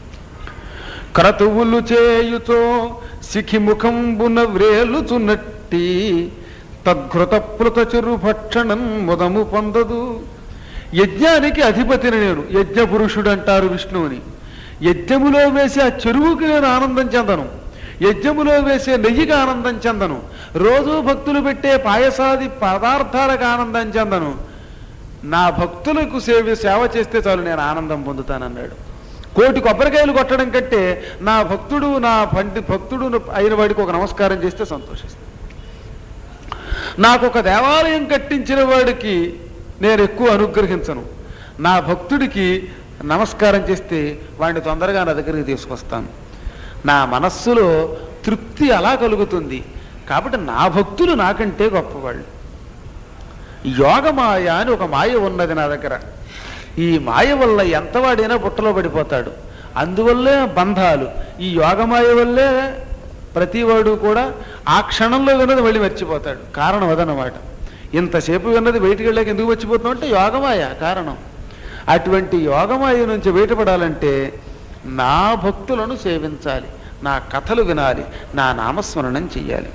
S1: క్రతువులు చేయుతో సిఖిముఖంబున వ్రేలుచున్నట్టి తద్ఘృత చెరు భక్షణం ముదము పొందదు యజ్ఞానికి అధిపతిని నేను యజ్ఞ పురుషుడు అంటారు విష్ణువుని యజ్ఞములో వేసే ఆ చెరువుకి నేను ఆనందం చెందను యజ్ఞములో వేసే నెయ్యికి ఆనందం చెందను రోజు భక్తులు పెట్టే పాయసాది పదార్థాలకు ఆనందం చెందను నా భక్తులకు సేవ సేవ చేస్తే చాలు నేను ఆనందం పొందుతానన్నాడు కోటి కొబ్బరికాయలు కొట్టడం కంటే నా భక్తుడు నా పండి భక్తుడు అయిన వాడికి ఒక నమస్కారం చేస్తే సంతోషిస్తాను నాకు ఒక దేవాలయం కట్టించిన వాడికి నేను ఎక్కువ అనుగ్రహించను నా భక్తుడికి నమస్కారం చేస్తే వాడిని తొందరగా నా దగ్గరికి తీసుకొస్తాను నా మనస్సులో తృప్తి అలా కలుగుతుంది కాబట్టి నా భక్తులు నాకంటే గొప్పవాళ్ళు యోగమాయ అని ఒక మాయ ఉన్నది నా దగ్గర ఈ మాయ వల్ల ఎంతవాడైనా బుట్టలో పడిపోతాడు అందువల్లే బంధాలు ఈ యోగమాయ వల్లే ప్రతివాడు కూడా ఆ క్షణంలో విన్నది మళ్ళీ మర్చిపోతాడు కారణం అదనమాట ఇంతసేపు విన్నది బయటికి వెళ్ళాక ఎందుకు మర్చిపోతున్నాం అంటే యోగమాయ కారణం అటువంటి యోగమాయ నుంచి బయటపడాలంటే నా భక్తులను సేవించాలి నా కథలు వినాలి నా నామస్మరణం చెయ్యాలి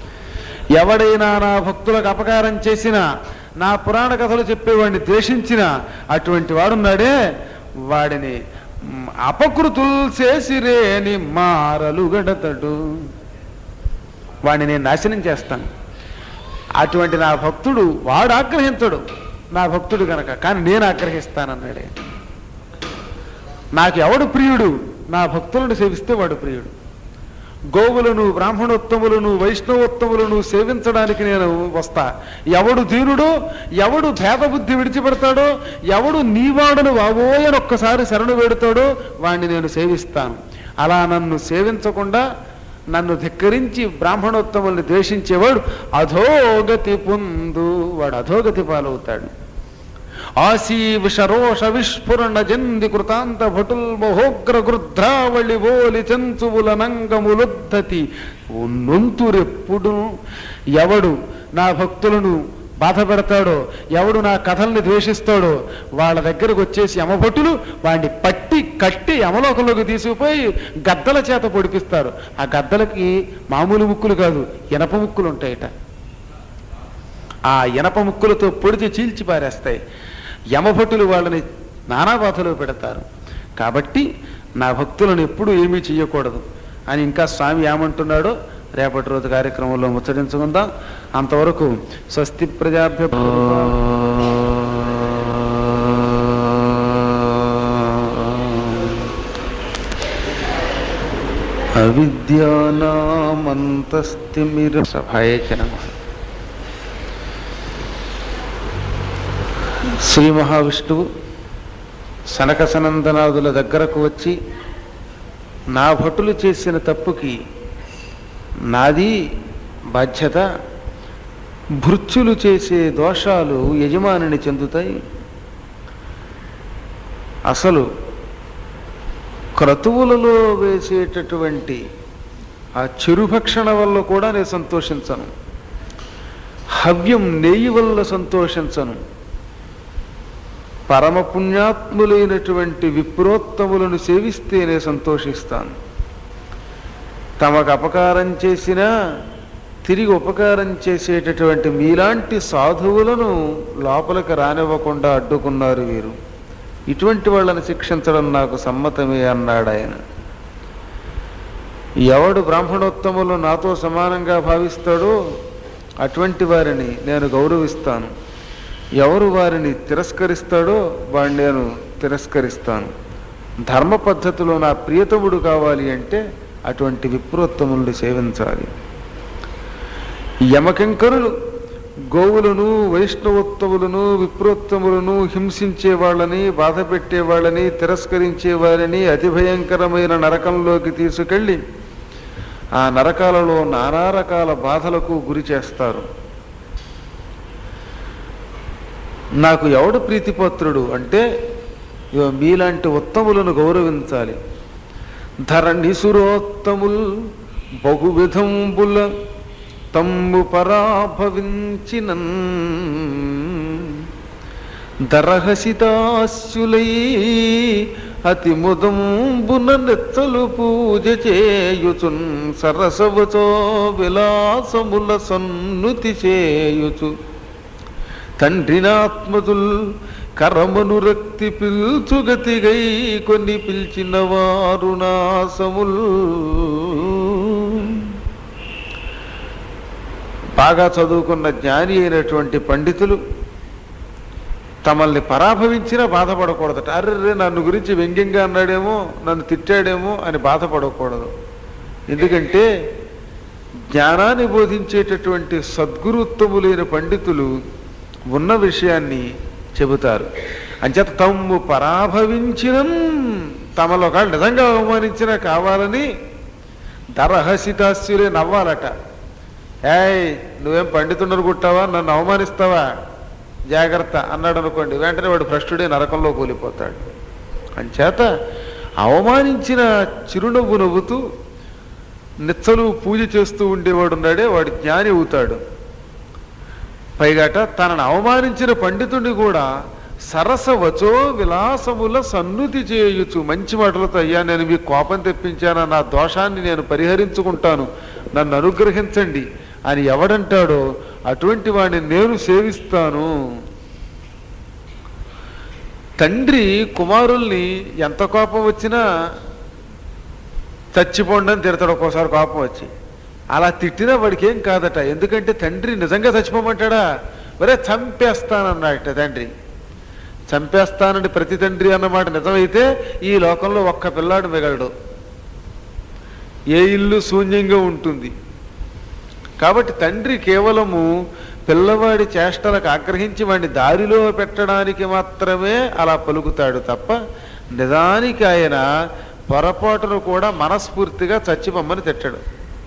S1: ఎవడైనా నా భక్తులకు అపకారం చేసినా నా పురాణ కథలు చెప్పేవాడిని ద్వేషించిన అటువంటి వాడున్నాడే వాడిని మ్, అపకృతులు చేసిరేని మారలు గడతడు వాడిని నేను నాశనం చేస్తాను అటువంటి నా భక్తుడు వాడు ఆగ్రహించడు నా భక్తుడు కనుక కానీ నేను ఆగ్రహిస్తానన్నాడే నాకు ఎవడు ప్రియుడు నా భక్తులను సేవిస్తే వాడు ప్రియుడు గోవులను బ్రాహ్మణోత్తములను వైష్ణవోత్తములను సేవించడానికి నేను వస్తా ఎవడు ధీరుడో ఎవడు భేదబుద్ధి విడిచిపెడతాడో ఎవడు నీవాడను వావోయని ఒక్కసారి శరణు వేడుతాడో వాణ్ణి నేను సేవిస్తాను అలా నన్ను సేవించకుండా నన్ను ధిక్కరించి బ్రాహ్మణోత్తముల్ని ద్వేషించేవాడు అధోగతి పొందు వాడు అధోగతి పాలవుతాడు ఆశీవిషరోష విస్ఫురణ జంది కృతాంత భటుల్ మహోగ్ర గృధ్రావళి ఓలి చెంచువుల నంగములుద్ధతి నొంతురెప్పుడు ఎవడు నా భక్తులను బాధ పెడతాడో ఎవడు నా కథల్ని ద్వేషిస్తాడో వాళ్ళ దగ్గరకు వచ్చేసి యమభటులు వాడిని పట్టి కట్టి యమలోకంలోకి తీసుకుపోయి గద్దల చేత పొడిపిస్తారు ఆ గద్దలకి మామూలు ముక్కులు కాదు ఇనప ముక్కులు ఉంటాయట ఆ ఇనప ముక్కులతో పొడిచి చీల్చి పారేస్తాయి యమభటులు వాళ్ళని నానా బాధలు పెడతారు కాబట్టి నా భక్తులను ఎప్పుడు ఏమీ చేయకూడదు అని ఇంకా స్వామి ఏమంటున్నాడో రేపటి రోజు కార్యక్రమంలో ముచ్చరించుకుందాం అంతవరకు స్వస్తి ప్రజాభ్య అవిద్యానామంతస్తిమిర సభాయ నమః శ్రీ మహావిష్ణువు సనక సనందనాదుల దగ్గరకు వచ్చి నా భటులు చేసిన తప్పుకి నాది బాధ్యత భృత్యులు చేసే దోషాలు యజమానిని చెందుతాయి అసలు క్రతువులలో వేసేటటువంటి ఆ చెరుభక్షణ వల్ల కూడా నేను సంతోషించను హవ్యం నెయ్యి వల్ల సంతోషించను పరమ పుణ్యాత్ములైనటువంటి విప్రోత్తములను సేవిస్తేనే సంతోషిస్తాను తమకు అపకారం చేసినా తిరిగి ఉపకారం చేసేటటువంటి మీలాంటి సాధువులను లోపలికి రానివ్వకుండా అడ్డుకున్నారు వీరు ఇటువంటి వాళ్ళని శిక్షించడం నాకు సమ్మతమే అన్నాడు ఆయన ఎవడు బ్రాహ్మణోత్తములు నాతో సమానంగా భావిస్తాడో అటువంటి వారిని నేను గౌరవిస్తాను ఎవరు వారిని తిరస్కరిస్తాడో వాడిని నేను తిరస్కరిస్తాను ధర్మ పద్ధతిలో నా ప్రియతముడు కావాలి అంటే అటువంటి విప్రోత్తముల్ని సేవించాలి యమకింకరులు గోవులను వైష్ణవోత్తములను విప్రోత్తములను హింసించే వాళ్ళని బాధ పెట్టే వాళ్ళని తిరస్కరించే వారిని అతి భయంకరమైన నరకంలోకి తీసుకెళ్ళి ఆ నరకాలలో నానా రకాల బాధలకు గురి చేస్తారు నాకు ఎవడు ప్రీతిపత్రుడు అంటే ఇగో మీలాంటి ఉత్తములను గౌరవించాలి ధరణిసురోత్తముల్ బహువిధంబుల తమ్ము పరాభవించినన్ దరహసితాస్యులై అతి ముదంబున నెత్తలు పూజ చేయుచున్ సరసవచో విలాసముల సన్నుతి చేయుచు తండ్రినాత్మతుల్ కరమను రక్తి పిల్చుగతిగై కొన్ని పిలిచిన వారు నాసముల్ బాగా చదువుకున్న జ్ఞాని అయినటువంటి పండితులు తమల్ని పరాభవించినా బాధపడకూడదట అర్రే నన్ను గురించి వ్యంగ్యంగా అన్నాడేమో నన్ను తిట్టాడేమో అని బాధపడకూడదు ఎందుకంటే జ్ఞానాన్ని బోధించేటటువంటి సద్గురుత్తములైన పండితులు ఉన్న విషయాన్ని చెబుతారు అంచేత తమ్ము పరాభవించిన తమలో ఒకళ్ళు నిజంగా అవమానించినా కావాలని దరహసితాస్యులే నవ్వాలట ఏయ్ నువ్వేం పండితున్నారు కుట్టావా నన్ను అవమానిస్తావా జాగ్రత్త అన్నాడు అనుకోండి వెంటనే వాడు భ్రష్టుడే నరకంలో కూలిపోతాడు అంచేత అవమానించిన చిరునవ్వు నవ్వుతూ నిచ్చలు పూజ చేస్తూ ఉండేవాడు ఉన్నాడే వాడు జ్ఞాని అవుతాడు పైగాట తనను అవమానించిన పండితుడిని కూడా సరసవచో విలాసముల సన్నుతి చేయుచు మంచి మాటలతో అయ్యా నేను మీకు కోపం తెప్పించాను నా దోషాన్ని నేను పరిహరించుకుంటాను నన్ను అనుగ్రహించండి అని ఎవడంటాడో అటువంటి వాడిని నేను సేవిస్తాను తండ్రి కుమారుల్ని ఎంత కోపం వచ్చినా చచ్చిపోండి అని తిడతాడు ఒక్కోసారి కోపం వచ్చి అలా తిట్టినా వాడికి ఏం కాదట ఎందుకంటే తండ్రి నిజంగా చచ్చిపోమంటాడా మరే చంపేస్తానన్నాడట తండ్రి చంపేస్తానని ప్రతి తండ్రి అన్నమాట నిజమైతే ఈ లోకంలో ఒక్క పిల్లాడు మిగలడు ఏ ఇల్లు శూన్యంగా ఉంటుంది కాబట్టి తండ్రి కేవలము పిల్లవాడి చేష్టలకు ఆగ్రహించి వాడిని దారిలో పెట్టడానికి మాత్రమే అలా పలుకుతాడు తప్ప నిజానికి ఆయన పొరపాటును కూడా మనస్ఫూర్తిగా చచ్చిపమ్మని తిట్టడు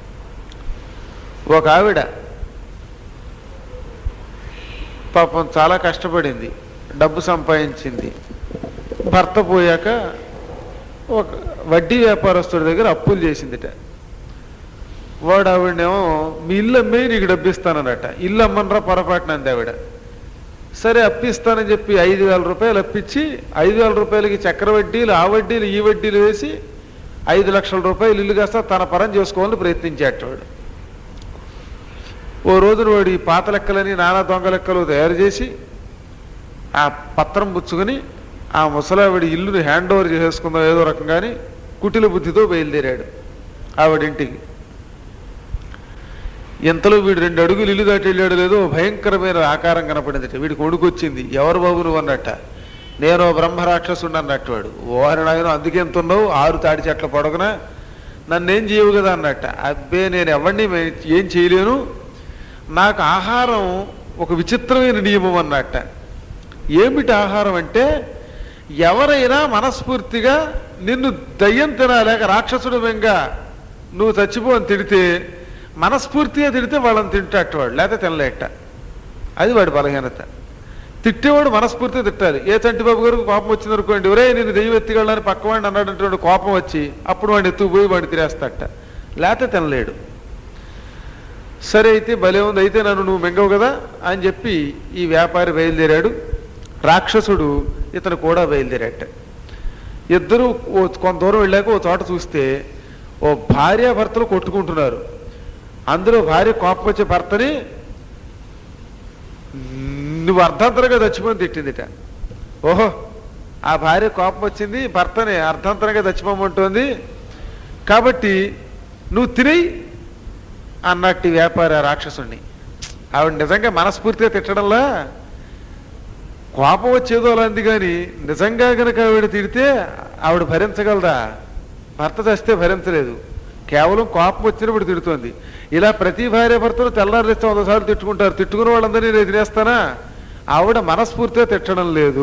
S1: ఒక ఆవిడ పాపం చాలా కష్టపడింది డబ్బు సంపాదించింది భర్త పోయాక ఒక వడ్డీ వ్యాపారస్తుడి దగ్గర అప్పులు చేసిందిట వాడు ఆవిడనేమో మీ ఇల్లు అమ్మే నీకు డబ్బు ఇస్తానన్నట ఇల్లు అమ్మనరా పొరపాటున అంది ఆవిడ సరే అప్పిస్తానని చెప్పి ఐదు వేల రూపాయలు అప్పించి ఐదు వేల రూపాయలకి చక్ర వడ్డీలు ఆ వడ్డీలు ఈ వడ్డీలు వేసి ఐదు లక్షల రూపాయలు ఇల్లు కాస్త తన పరం చేసుకోవాలని ప్రయత్నించేటవాడు ఓ రోజున వాడు ఈ పాత లెక్కలని నానా దొంగ లెక్కలు తయారు చేసి ఆ పత్రం పుచ్చుకొని ఆ ముసలావిడి ఇల్లుని హ్యాండ్ ఓవర్ చేసేసుకుందాం ఏదో రకంగాని కుటిల బుద్ధితో బయలుదేరాడు ఆవిడింటికి ఎంతలో వీడు రెండు అడుగులు ఇల్లు దాటి వెళ్ళాడు లేదో భయంకరమైన ఆకారం కనపడింది వీడికి వణుకొచ్చింది ఎవరు బాబు నువ్వు అన్నట్ట నేను ఓ బ్రహ్మ రాక్షసుడు అన్నట్టు వాడు ఓరి నాయన అందుకే ఎంత ఉన్నావు ఆరు తాడి చెట్ల పొడగున నన్నేం చేయవు కదా అన్నట్ట అబ్బే నేను ఎవరిని ఏం చేయలేను నాకు ఆహారం ఒక విచిత్రమైన నియమం అన్నట్ట ఏమిటి ఆహారం అంటే ఎవరైనా మనస్ఫూర్తిగా నిన్ను దయ్యం తినాలేక రాక్షసుడు వెంగ నువ్వు చచ్చిపో అని తిడితే మనస్ఫూర్తిగా తిడితే వాళ్ళని తింటాట వాడు లేకపోతే తినలేట అది వాడి బలహీనత తిట్టేవాడు మనస్ఫూర్తిగా తిట్టాలి ఏ చంటి బాబు గారికి కోపం వచ్చింది అనుకోండి ఒరే నేను దెయ్యం ఎత్తికెళ్ళని పక్కవాడిని అన్నాడంటే కోపం వచ్చి అప్పుడు వాడిని ఎత్తుకుపోయి వాడిని తినేస్తాట లేకపోతే తినలేడు సరే అయితే భలే ఉంది అయితే నన్ను నువ్వు మెంగవు కదా అని చెప్పి ఈ వ్యాపారి బయలుదేరాడు రాక్షసుడు ఇతను కూడా బయలుదేరాట ఇద్దరు ఓ కొంత దూరం వెళ్ళాక ఓ చోట చూస్తే ఓ భార్యాభర్తలు కొట్టుకుంటున్నారు అందులో భార్య కోపం వచ్చే భర్తని నువ్వు అర్ధాంతరంగా చచ్చిపోని తిట్టిందిట ఓహో ఆ భార్య కోపం వచ్చింది భర్తని అర్ధాంతరంగా చచ్చిపోమంటోంది కాబట్టి నువ్వు తినేయి అన్నట్టు ఈ వ్యాపారి ఆ రాక్షసుణ్ణి ఆవిడ నిజంగా మనస్ఫూర్తిగా తిట్టడంలా కోపం వచ్చేదో అలా అంది కానీ నిజంగా కనుక ఆవిడ తిడితే ఆవిడ భరించగలదా భర్త చస్తే భరించలేదు కేవలం కోపం వచ్చినప్పుడు తిడుతోంది ఇలా ప్రతి భార్య భర్తలు తెల్లారిస్తే వంద సార్లు తిట్టుకుంటారు తిట్టుకున్న వాళ్ళందరినీ నేను తినేస్తానా ఆవిడ మనస్ఫూర్తిగా తిట్టడం లేదు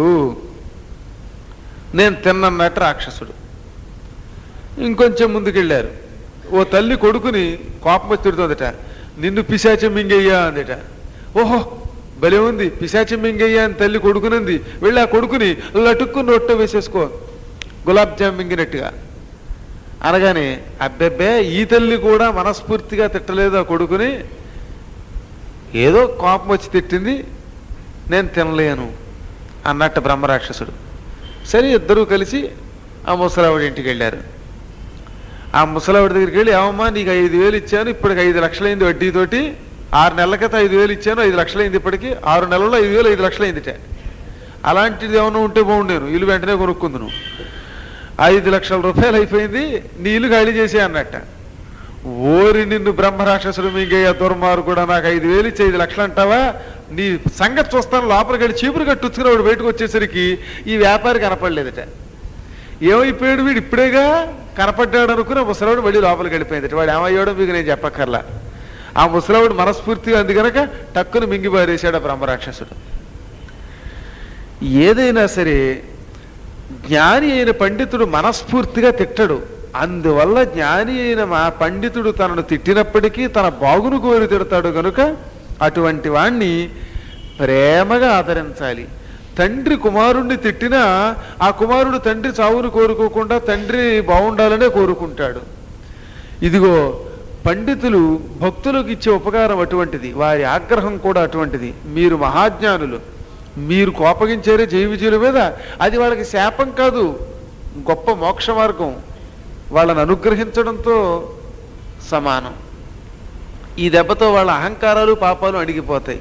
S1: నేను తిన్నన్నట్టు రాక్షసుడు ఇంకొంచెం ముందుకెళ్ళారు ఓ తల్లి కొడుకుని కోపం వచ్చి తిడుతోందట నిన్ను పిశాచం మింగయ్యా అందట ఓహో భలే ఉంది పిశాచం మింగయ్యా అని తల్లి కొడుకునంది వెళ్ళి ఆ కొడుకుని లటుక్కుని రొట్టె వేసేసుకో గులాబ్ జామ్ మింగినట్టుగా అనగానే అబ్బెబ్బే ఈ తల్లి కూడా మనస్ఫూర్తిగా తిట్టలేదు ఆ కొడుకుని ఏదో కోపం వచ్చి తిట్టింది నేను తినలేను అన్నట్టు బ్రహ్మరాక్షసుడు సరే ఇద్దరూ కలిసి ఆ ముసలావిడి ఇంటికి వెళ్ళారు ఆ ముసలావిడి దగ్గరికి వెళ్ళి ఏమమ్మా నీకు ఐదు వేలు ఇచ్చాను ఇప్పటికి ఐదు లక్షలైంది వడ్డీతోటి ఆరు నెలల క్రితం ఐదు వేలు ఇచ్చాను ఐదు లక్షలైంది ఇప్పటికి ఆరు నెలల్లో ఐదు వేలు ఐదు లక్షలైందిట అలాంటిది ఏమన్నా ఉంటే బాగుండేను ఇల్లు వెంటనే కొనుక్కుందును ఐదు లక్షల రూపాయలు అయిపోయింది నీ ఇల్లు ఖాళీ చేసే అన్నట్ట ఓరి నిన్ను బ్రహ్మరాక్షసుడు మీగయ్య దుర్మారు కూడా నాకు ఐదు వేలు ఇచ్చి ఐదు లక్షలు అంటావా నీ సంగతి చూస్తాను లోపలికి వెళ్ళి చీపురు కట్టుచ్చుకుని వాడు బయటకు వచ్చేసరికి ఈ వ్యాపారి కనపడలేదట ఏమైపోయాడు వీడు ఇప్పుడేగా కనపడ్డాడు అనుకుని ఆ ముసలావిడు మళ్ళీ లోపలికి వెళ్ళిపోయింది వాడు ఏమయ్యాడో మీకు నేను చెప్పక్కర్లా ఆ ముసలావిడు మనస్ఫూర్తిగా అంది కనుక టక్కును మింగి పారేశాడు ఆ బ్రహ్మరాక్షసుడు ఏదైనా సరే జ్ఞాని అయిన పండితుడు మనస్ఫూర్తిగా తిట్టడు అందువల్ల జ్ఞాని అయిన మా పండితుడు తనను తిట్టినప్పటికీ తన బాగును కోరి తిడతాడు కనుక అటువంటి వాణ్ణి ప్రేమగా ఆదరించాలి తండ్రి కుమారుణ్ణి తిట్టినా ఆ కుమారుడు తండ్రి చావును కోరుకోకుండా తండ్రి బాగుండాలనే కోరుకుంటాడు ఇదిగో పండితులు భక్తులకు ఇచ్చే ఉపకారం అటువంటిది వారి ఆగ్రహం కూడా అటువంటిది మీరు మహాజ్ఞానులు మీరు కోపగించారే జీవిజీల మీద అది వాళ్ళకి శాపం కాదు గొప్ప మోక్ష మార్గం వాళ్ళని అనుగ్రహించడంతో సమానం ఈ దెబ్బతో వాళ్ళ అహంకారాలు పాపాలు అడిగిపోతాయి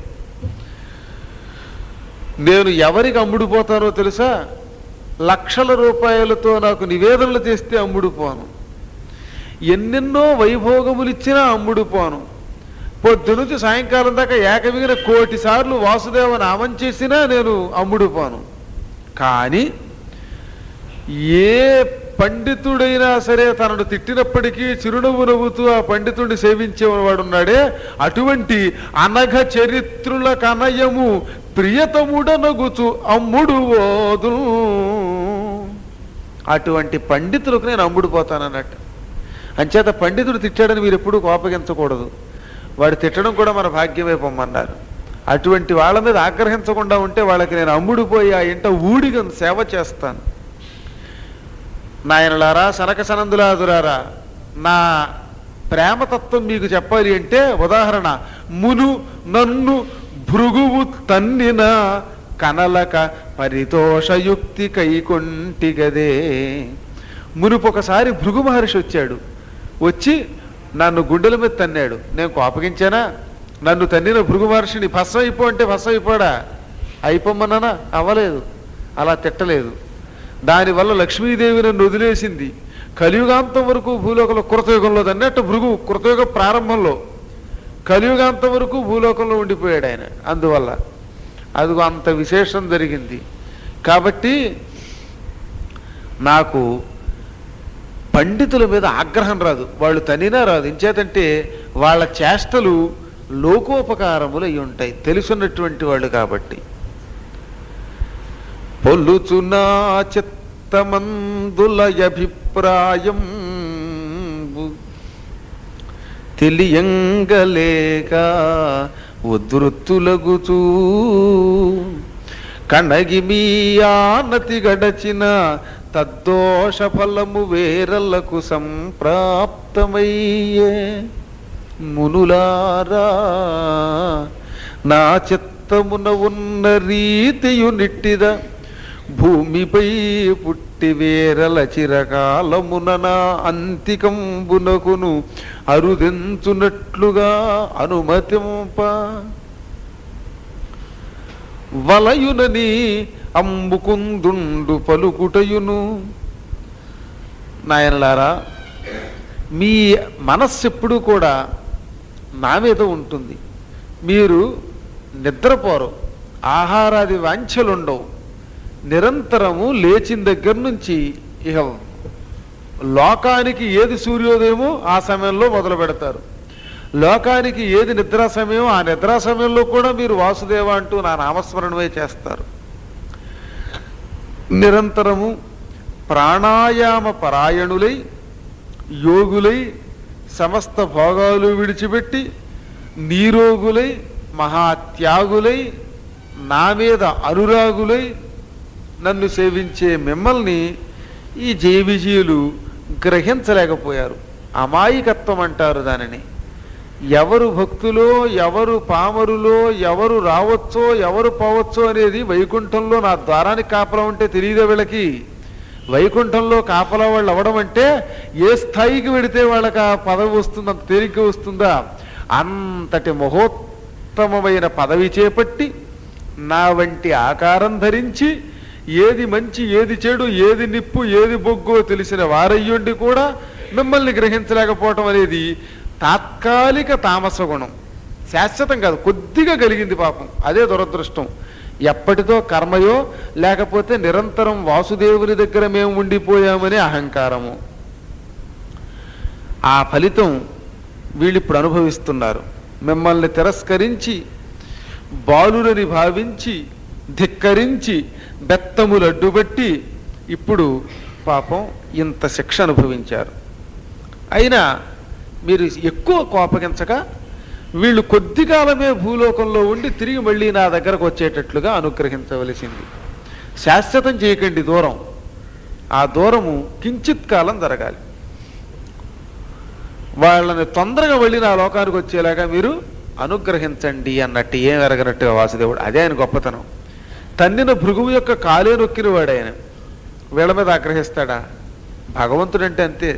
S1: నేను ఎవరికి అమ్ముడుపోతానో తెలుసా లక్షల రూపాయలతో నాకు నివేదనలు చేస్తే అమ్ముడుపోను ఎన్నెన్నో వైభోగములు ఇచ్చినా అమ్ముడుపోను పొద్దు నుంచి సాయంకాలం దాకా ఏకమిగిన కోటి సార్లు వాసుదేవ నామం చేసినా నేను అమ్ముడుపోను కానీ ఏ పండితుడైనా సరే తనను తిట్టినప్పటికీ చిరునవ్వు నవ్వుతూ ఆ పండితుడిని సేవించేవాడు ఉన్నాడే అటువంటి అనఘ చరిత్రుల కనయము ప్రియతముడనగుచు అమ్ముడు ఓదు అటువంటి పండితులకు నేను అమ్ముడు పోతానన్నట్టు అంచేత పండితుడు తిట్టాడని మీరు ఎప్పుడూ కోపగించకూడదు వాడు తిట్టడం కూడా మన భాగ్యమే పొమ్మన్నారు అటువంటి వాళ్ళ మీద ఆగ్రహించకుండా ఉంటే వాళ్ళకి నేను అమ్ముడుపోయి ఆ ఇంట ఊడిగా సేవ చేస్తాను నాయనలారా సనక సనందులాదురారా నా ప్రేమతత్వం మీకు చెప్పాలి అంటే ఉదాహరణ మును నన్ను భృగువు తన్నిన కనలక పరితోషయుక్తి కైకొంటిగదే మునుపు ఒకసారి భృగు మహర్షి వచ్చాడు వచ్చి నన్ను గుండెల మీద తన్నాడు నేను కోపగించానా నన్ను తన్నిన భృగు మహర్షిని భస్సం అయిపో అంటే భస్సం అయిపోడా అయిపోమన్నానా అవ్వలేదు అలా తిట్టలేదు దానివల్ల లక్ష్మీదేవి నన్ను వదిలేసింది కలియుగాంతం వరకు భూలోకంలో కృతయుగంలో అన్నట్టు భృగు కృతయుగ ప్రారంభంలో కలియుగాంతం వరకు భూలోకంలో ఉండిపోయాడు ఆయన అందువల్ల అదిగో అంత విశేషం జరిగింది కాబట్టి నాకు పండితుల మీద ఆగ్రహం రాదు వాళ్ళు తనినా రాదు ఇంచేతంటే వాళ్ళ చేష్టలు లోకోపకారములు అయి ఉంటాయి తెలుసున్నటువంటి వాళ్ళు కాబట్టి పొల్లుచున్నా చిత్తమందుల అభిప్రాయం తెలియంగలేక ఉద్ధృత్తులగుచూ కణగి మీ ఆనతి గడచిన తద్దోష ఫలము వేరలకు సంప్రాప్తమయ్యే మునులారా నా చిత్తమున ఉన్న రీతియు నిట్టిద భూమిపై పుట్టి వేరల చిరకాలమున నా అంతికంబునకును అరుదెంచునట్లుగా అనుమతింప వలయునని అమ్ముకుందుండు పలుకుటయును నాయనలారా మీ మనస్సు ఎప్పుడూ కూడా నా మీద ఉంటుంది మీరు నిద్రపోరు ఆహారాది వాంఛలుండవు నిరంతరము లేచిన దగ్గర నుంచి ఇక లోకానికి ఏది సూర్యోదయమో ఆ సమయంలో మొదలు పెడతారు లోకానికి ఏది నిద్రా సమయం ఆ నిద్రా సమయంలో కూడా మీరు వాసుదేవ అంటూ నా నామస్మరణమే చేస్తారు నిరంతరము ప్రాణాయామ పరాయణులై యోగులై సమస్త భోగాలు విడిచిపెట్టి నీరోగులై మహాత్యాగులై నా మీద అనురాగులై నన్ను సేవించే మిమ్మల్ని ఈ జయవిజయులు గ్రహించలేకపోయారు అమాయకత్వం అంటారు దానిని ఎవరు భక్తులో ఎవరు పామరులో ఎవరు రావచ్చో ఎవరు పోవచ్చో అనేది వైకుంఠంలో నా ద్వారానికి కాపలా ఉంటే తెలియదా వీళ్ళకి వైకుంఠంలో కాపలా వాళ్ళు అవ్వడం అంటే ఏ స్థాయికి వెడితే వాళ్ళకి ఆ పదవి వస్తుందో అంత తేలిక వస్తుందా అంతటి మహోత్తమమైన పదవి చేపట్టి నా వంటి ఆకారం ధరించి ఏది మంచి ఏది చెడు ఏది నిప్పు ఏది బొగ్గో తెలిసిన వారయ్యుండి కూడా మిమ్మల్ని గ్రహించలేకపోవటం అనేది తాత్కాలిక తామస గుణం శాశ్వతం కాదు కొద్దిగా కలిగింది పాపం అదే దురదృష్టం ఎప్పటితో కర్మయో లేకపోతే నిరంతరం వాసుదేవుని దగ్గర మేము ఉండిపోయామనే అహంకారము ఆ ఫలితం వీళ్ళు ఇప్పుడు అనుభవిస్తున్నారు మిమ్మల్ని తిరస్కరించి బాలురని భావించి ధిక్కరించి బెత్తములు అడ్డుబట్టి ఇప్పుడు పాపం ఇంత శిక్ష అనుభవించారు అయినా మీరు ఎక్కువ కోపగించక వీళ్ళు కొద్ది కాలమే భూలోకంలో ఉండి తిరిగి మళ్ళీ నా దగ్గరకు వచ్చేటట్లుగా అనుగ్రహించవలసింది శాశ్వతం చేయకండి దూరం ఆ దూరము కించిత్ కాలం జరగాలి వాళ్ళని తొందరగా వెళ్ళి నా లోకానికి వచ్చేలాగా మీరు అనుగ్రహించండి అన్నట్టు ఏం ఎరగనట్టుగా వాసుదేవుడు అదే ఆయన గొప్పతనం తన్నిన భృగువు యొక్క కాలే నొక్కిన వాడు ఆయన వీళ్ళ మీద ఆగ్రహిస్తాడా భగవంతుడంటే అంతే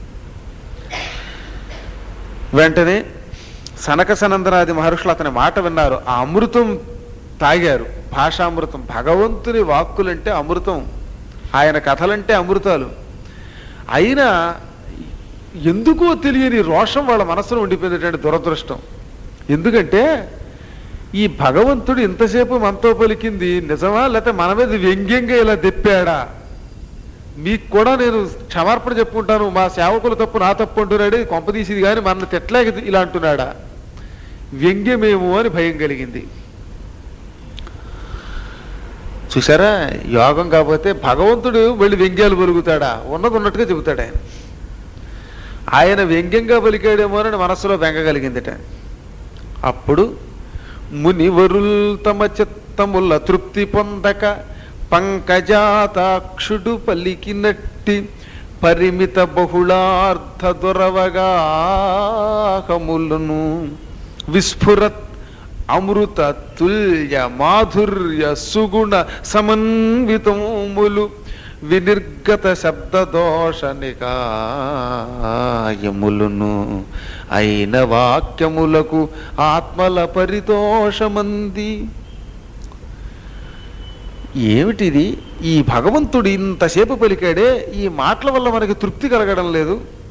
S1: వెంటనే సనక సనందనాది మహర్షులు అతని మాట విన్నారు ఆ అమృతం తాగారు భాషామృతం భగవంతుని వాక్కులంటే అమృతం ఆయన కథలంటే అమృతాలు అయినా ఎందుకో తెలియని రోషం వాళ్ళ మనసులో ఉండిపోయినటువంటి దురదృష్టం ఎందుకంటే ఈ భగవంతుడు ఇంతసేపు మనతో పలికింది నిజమా లేకపోతే మన మీద వ్యంగ్యంగా ఇలా దెప్పాడా మీకు కూడా నేను క్షమార్పణ చెప్పుకుంటాను మా సేవకుల తప్పు నా తప్పు అంటున్నాడు కొంపదీసిది కానీ మన తెట్లాగ ఇలా అంటున్నాడా వ్యంగ్యమేమో అని భయం కలిగింది చూసారా యోగం కాకపోతే భగవంతుడు వెళ్ళి వ్యంగ్యాలు పలుకుతాడా ఉన్నది ఉన్నట్టుగా చెబుతాడు ఆయన ఆయన వ్యంగ్యంగా పలికాడేమో అని మనస్సులో బెంగ కలిగిందిట అప్పుడు మునివరుల్ తమ చిత్తముల తృప్తి పొందక పంకజాతాక్షుడు పలికినట్టి పరిమిత బహుళార్థ దురవగాహములను విస్ఫురత్ అమృత తుల్య మాధుర్య సుగుణ సమన్వితములు వినిర్గత శబ్దదోష నికాయములను అయిన వాక్యములకు ఆత్మల పరితోషమంది ఏమిటిది ఈ భగవంతుడు ఇంతసేపు పలికాడే ఈ మాటల వల్ల మనకి తృప్తి కలగడం లేదు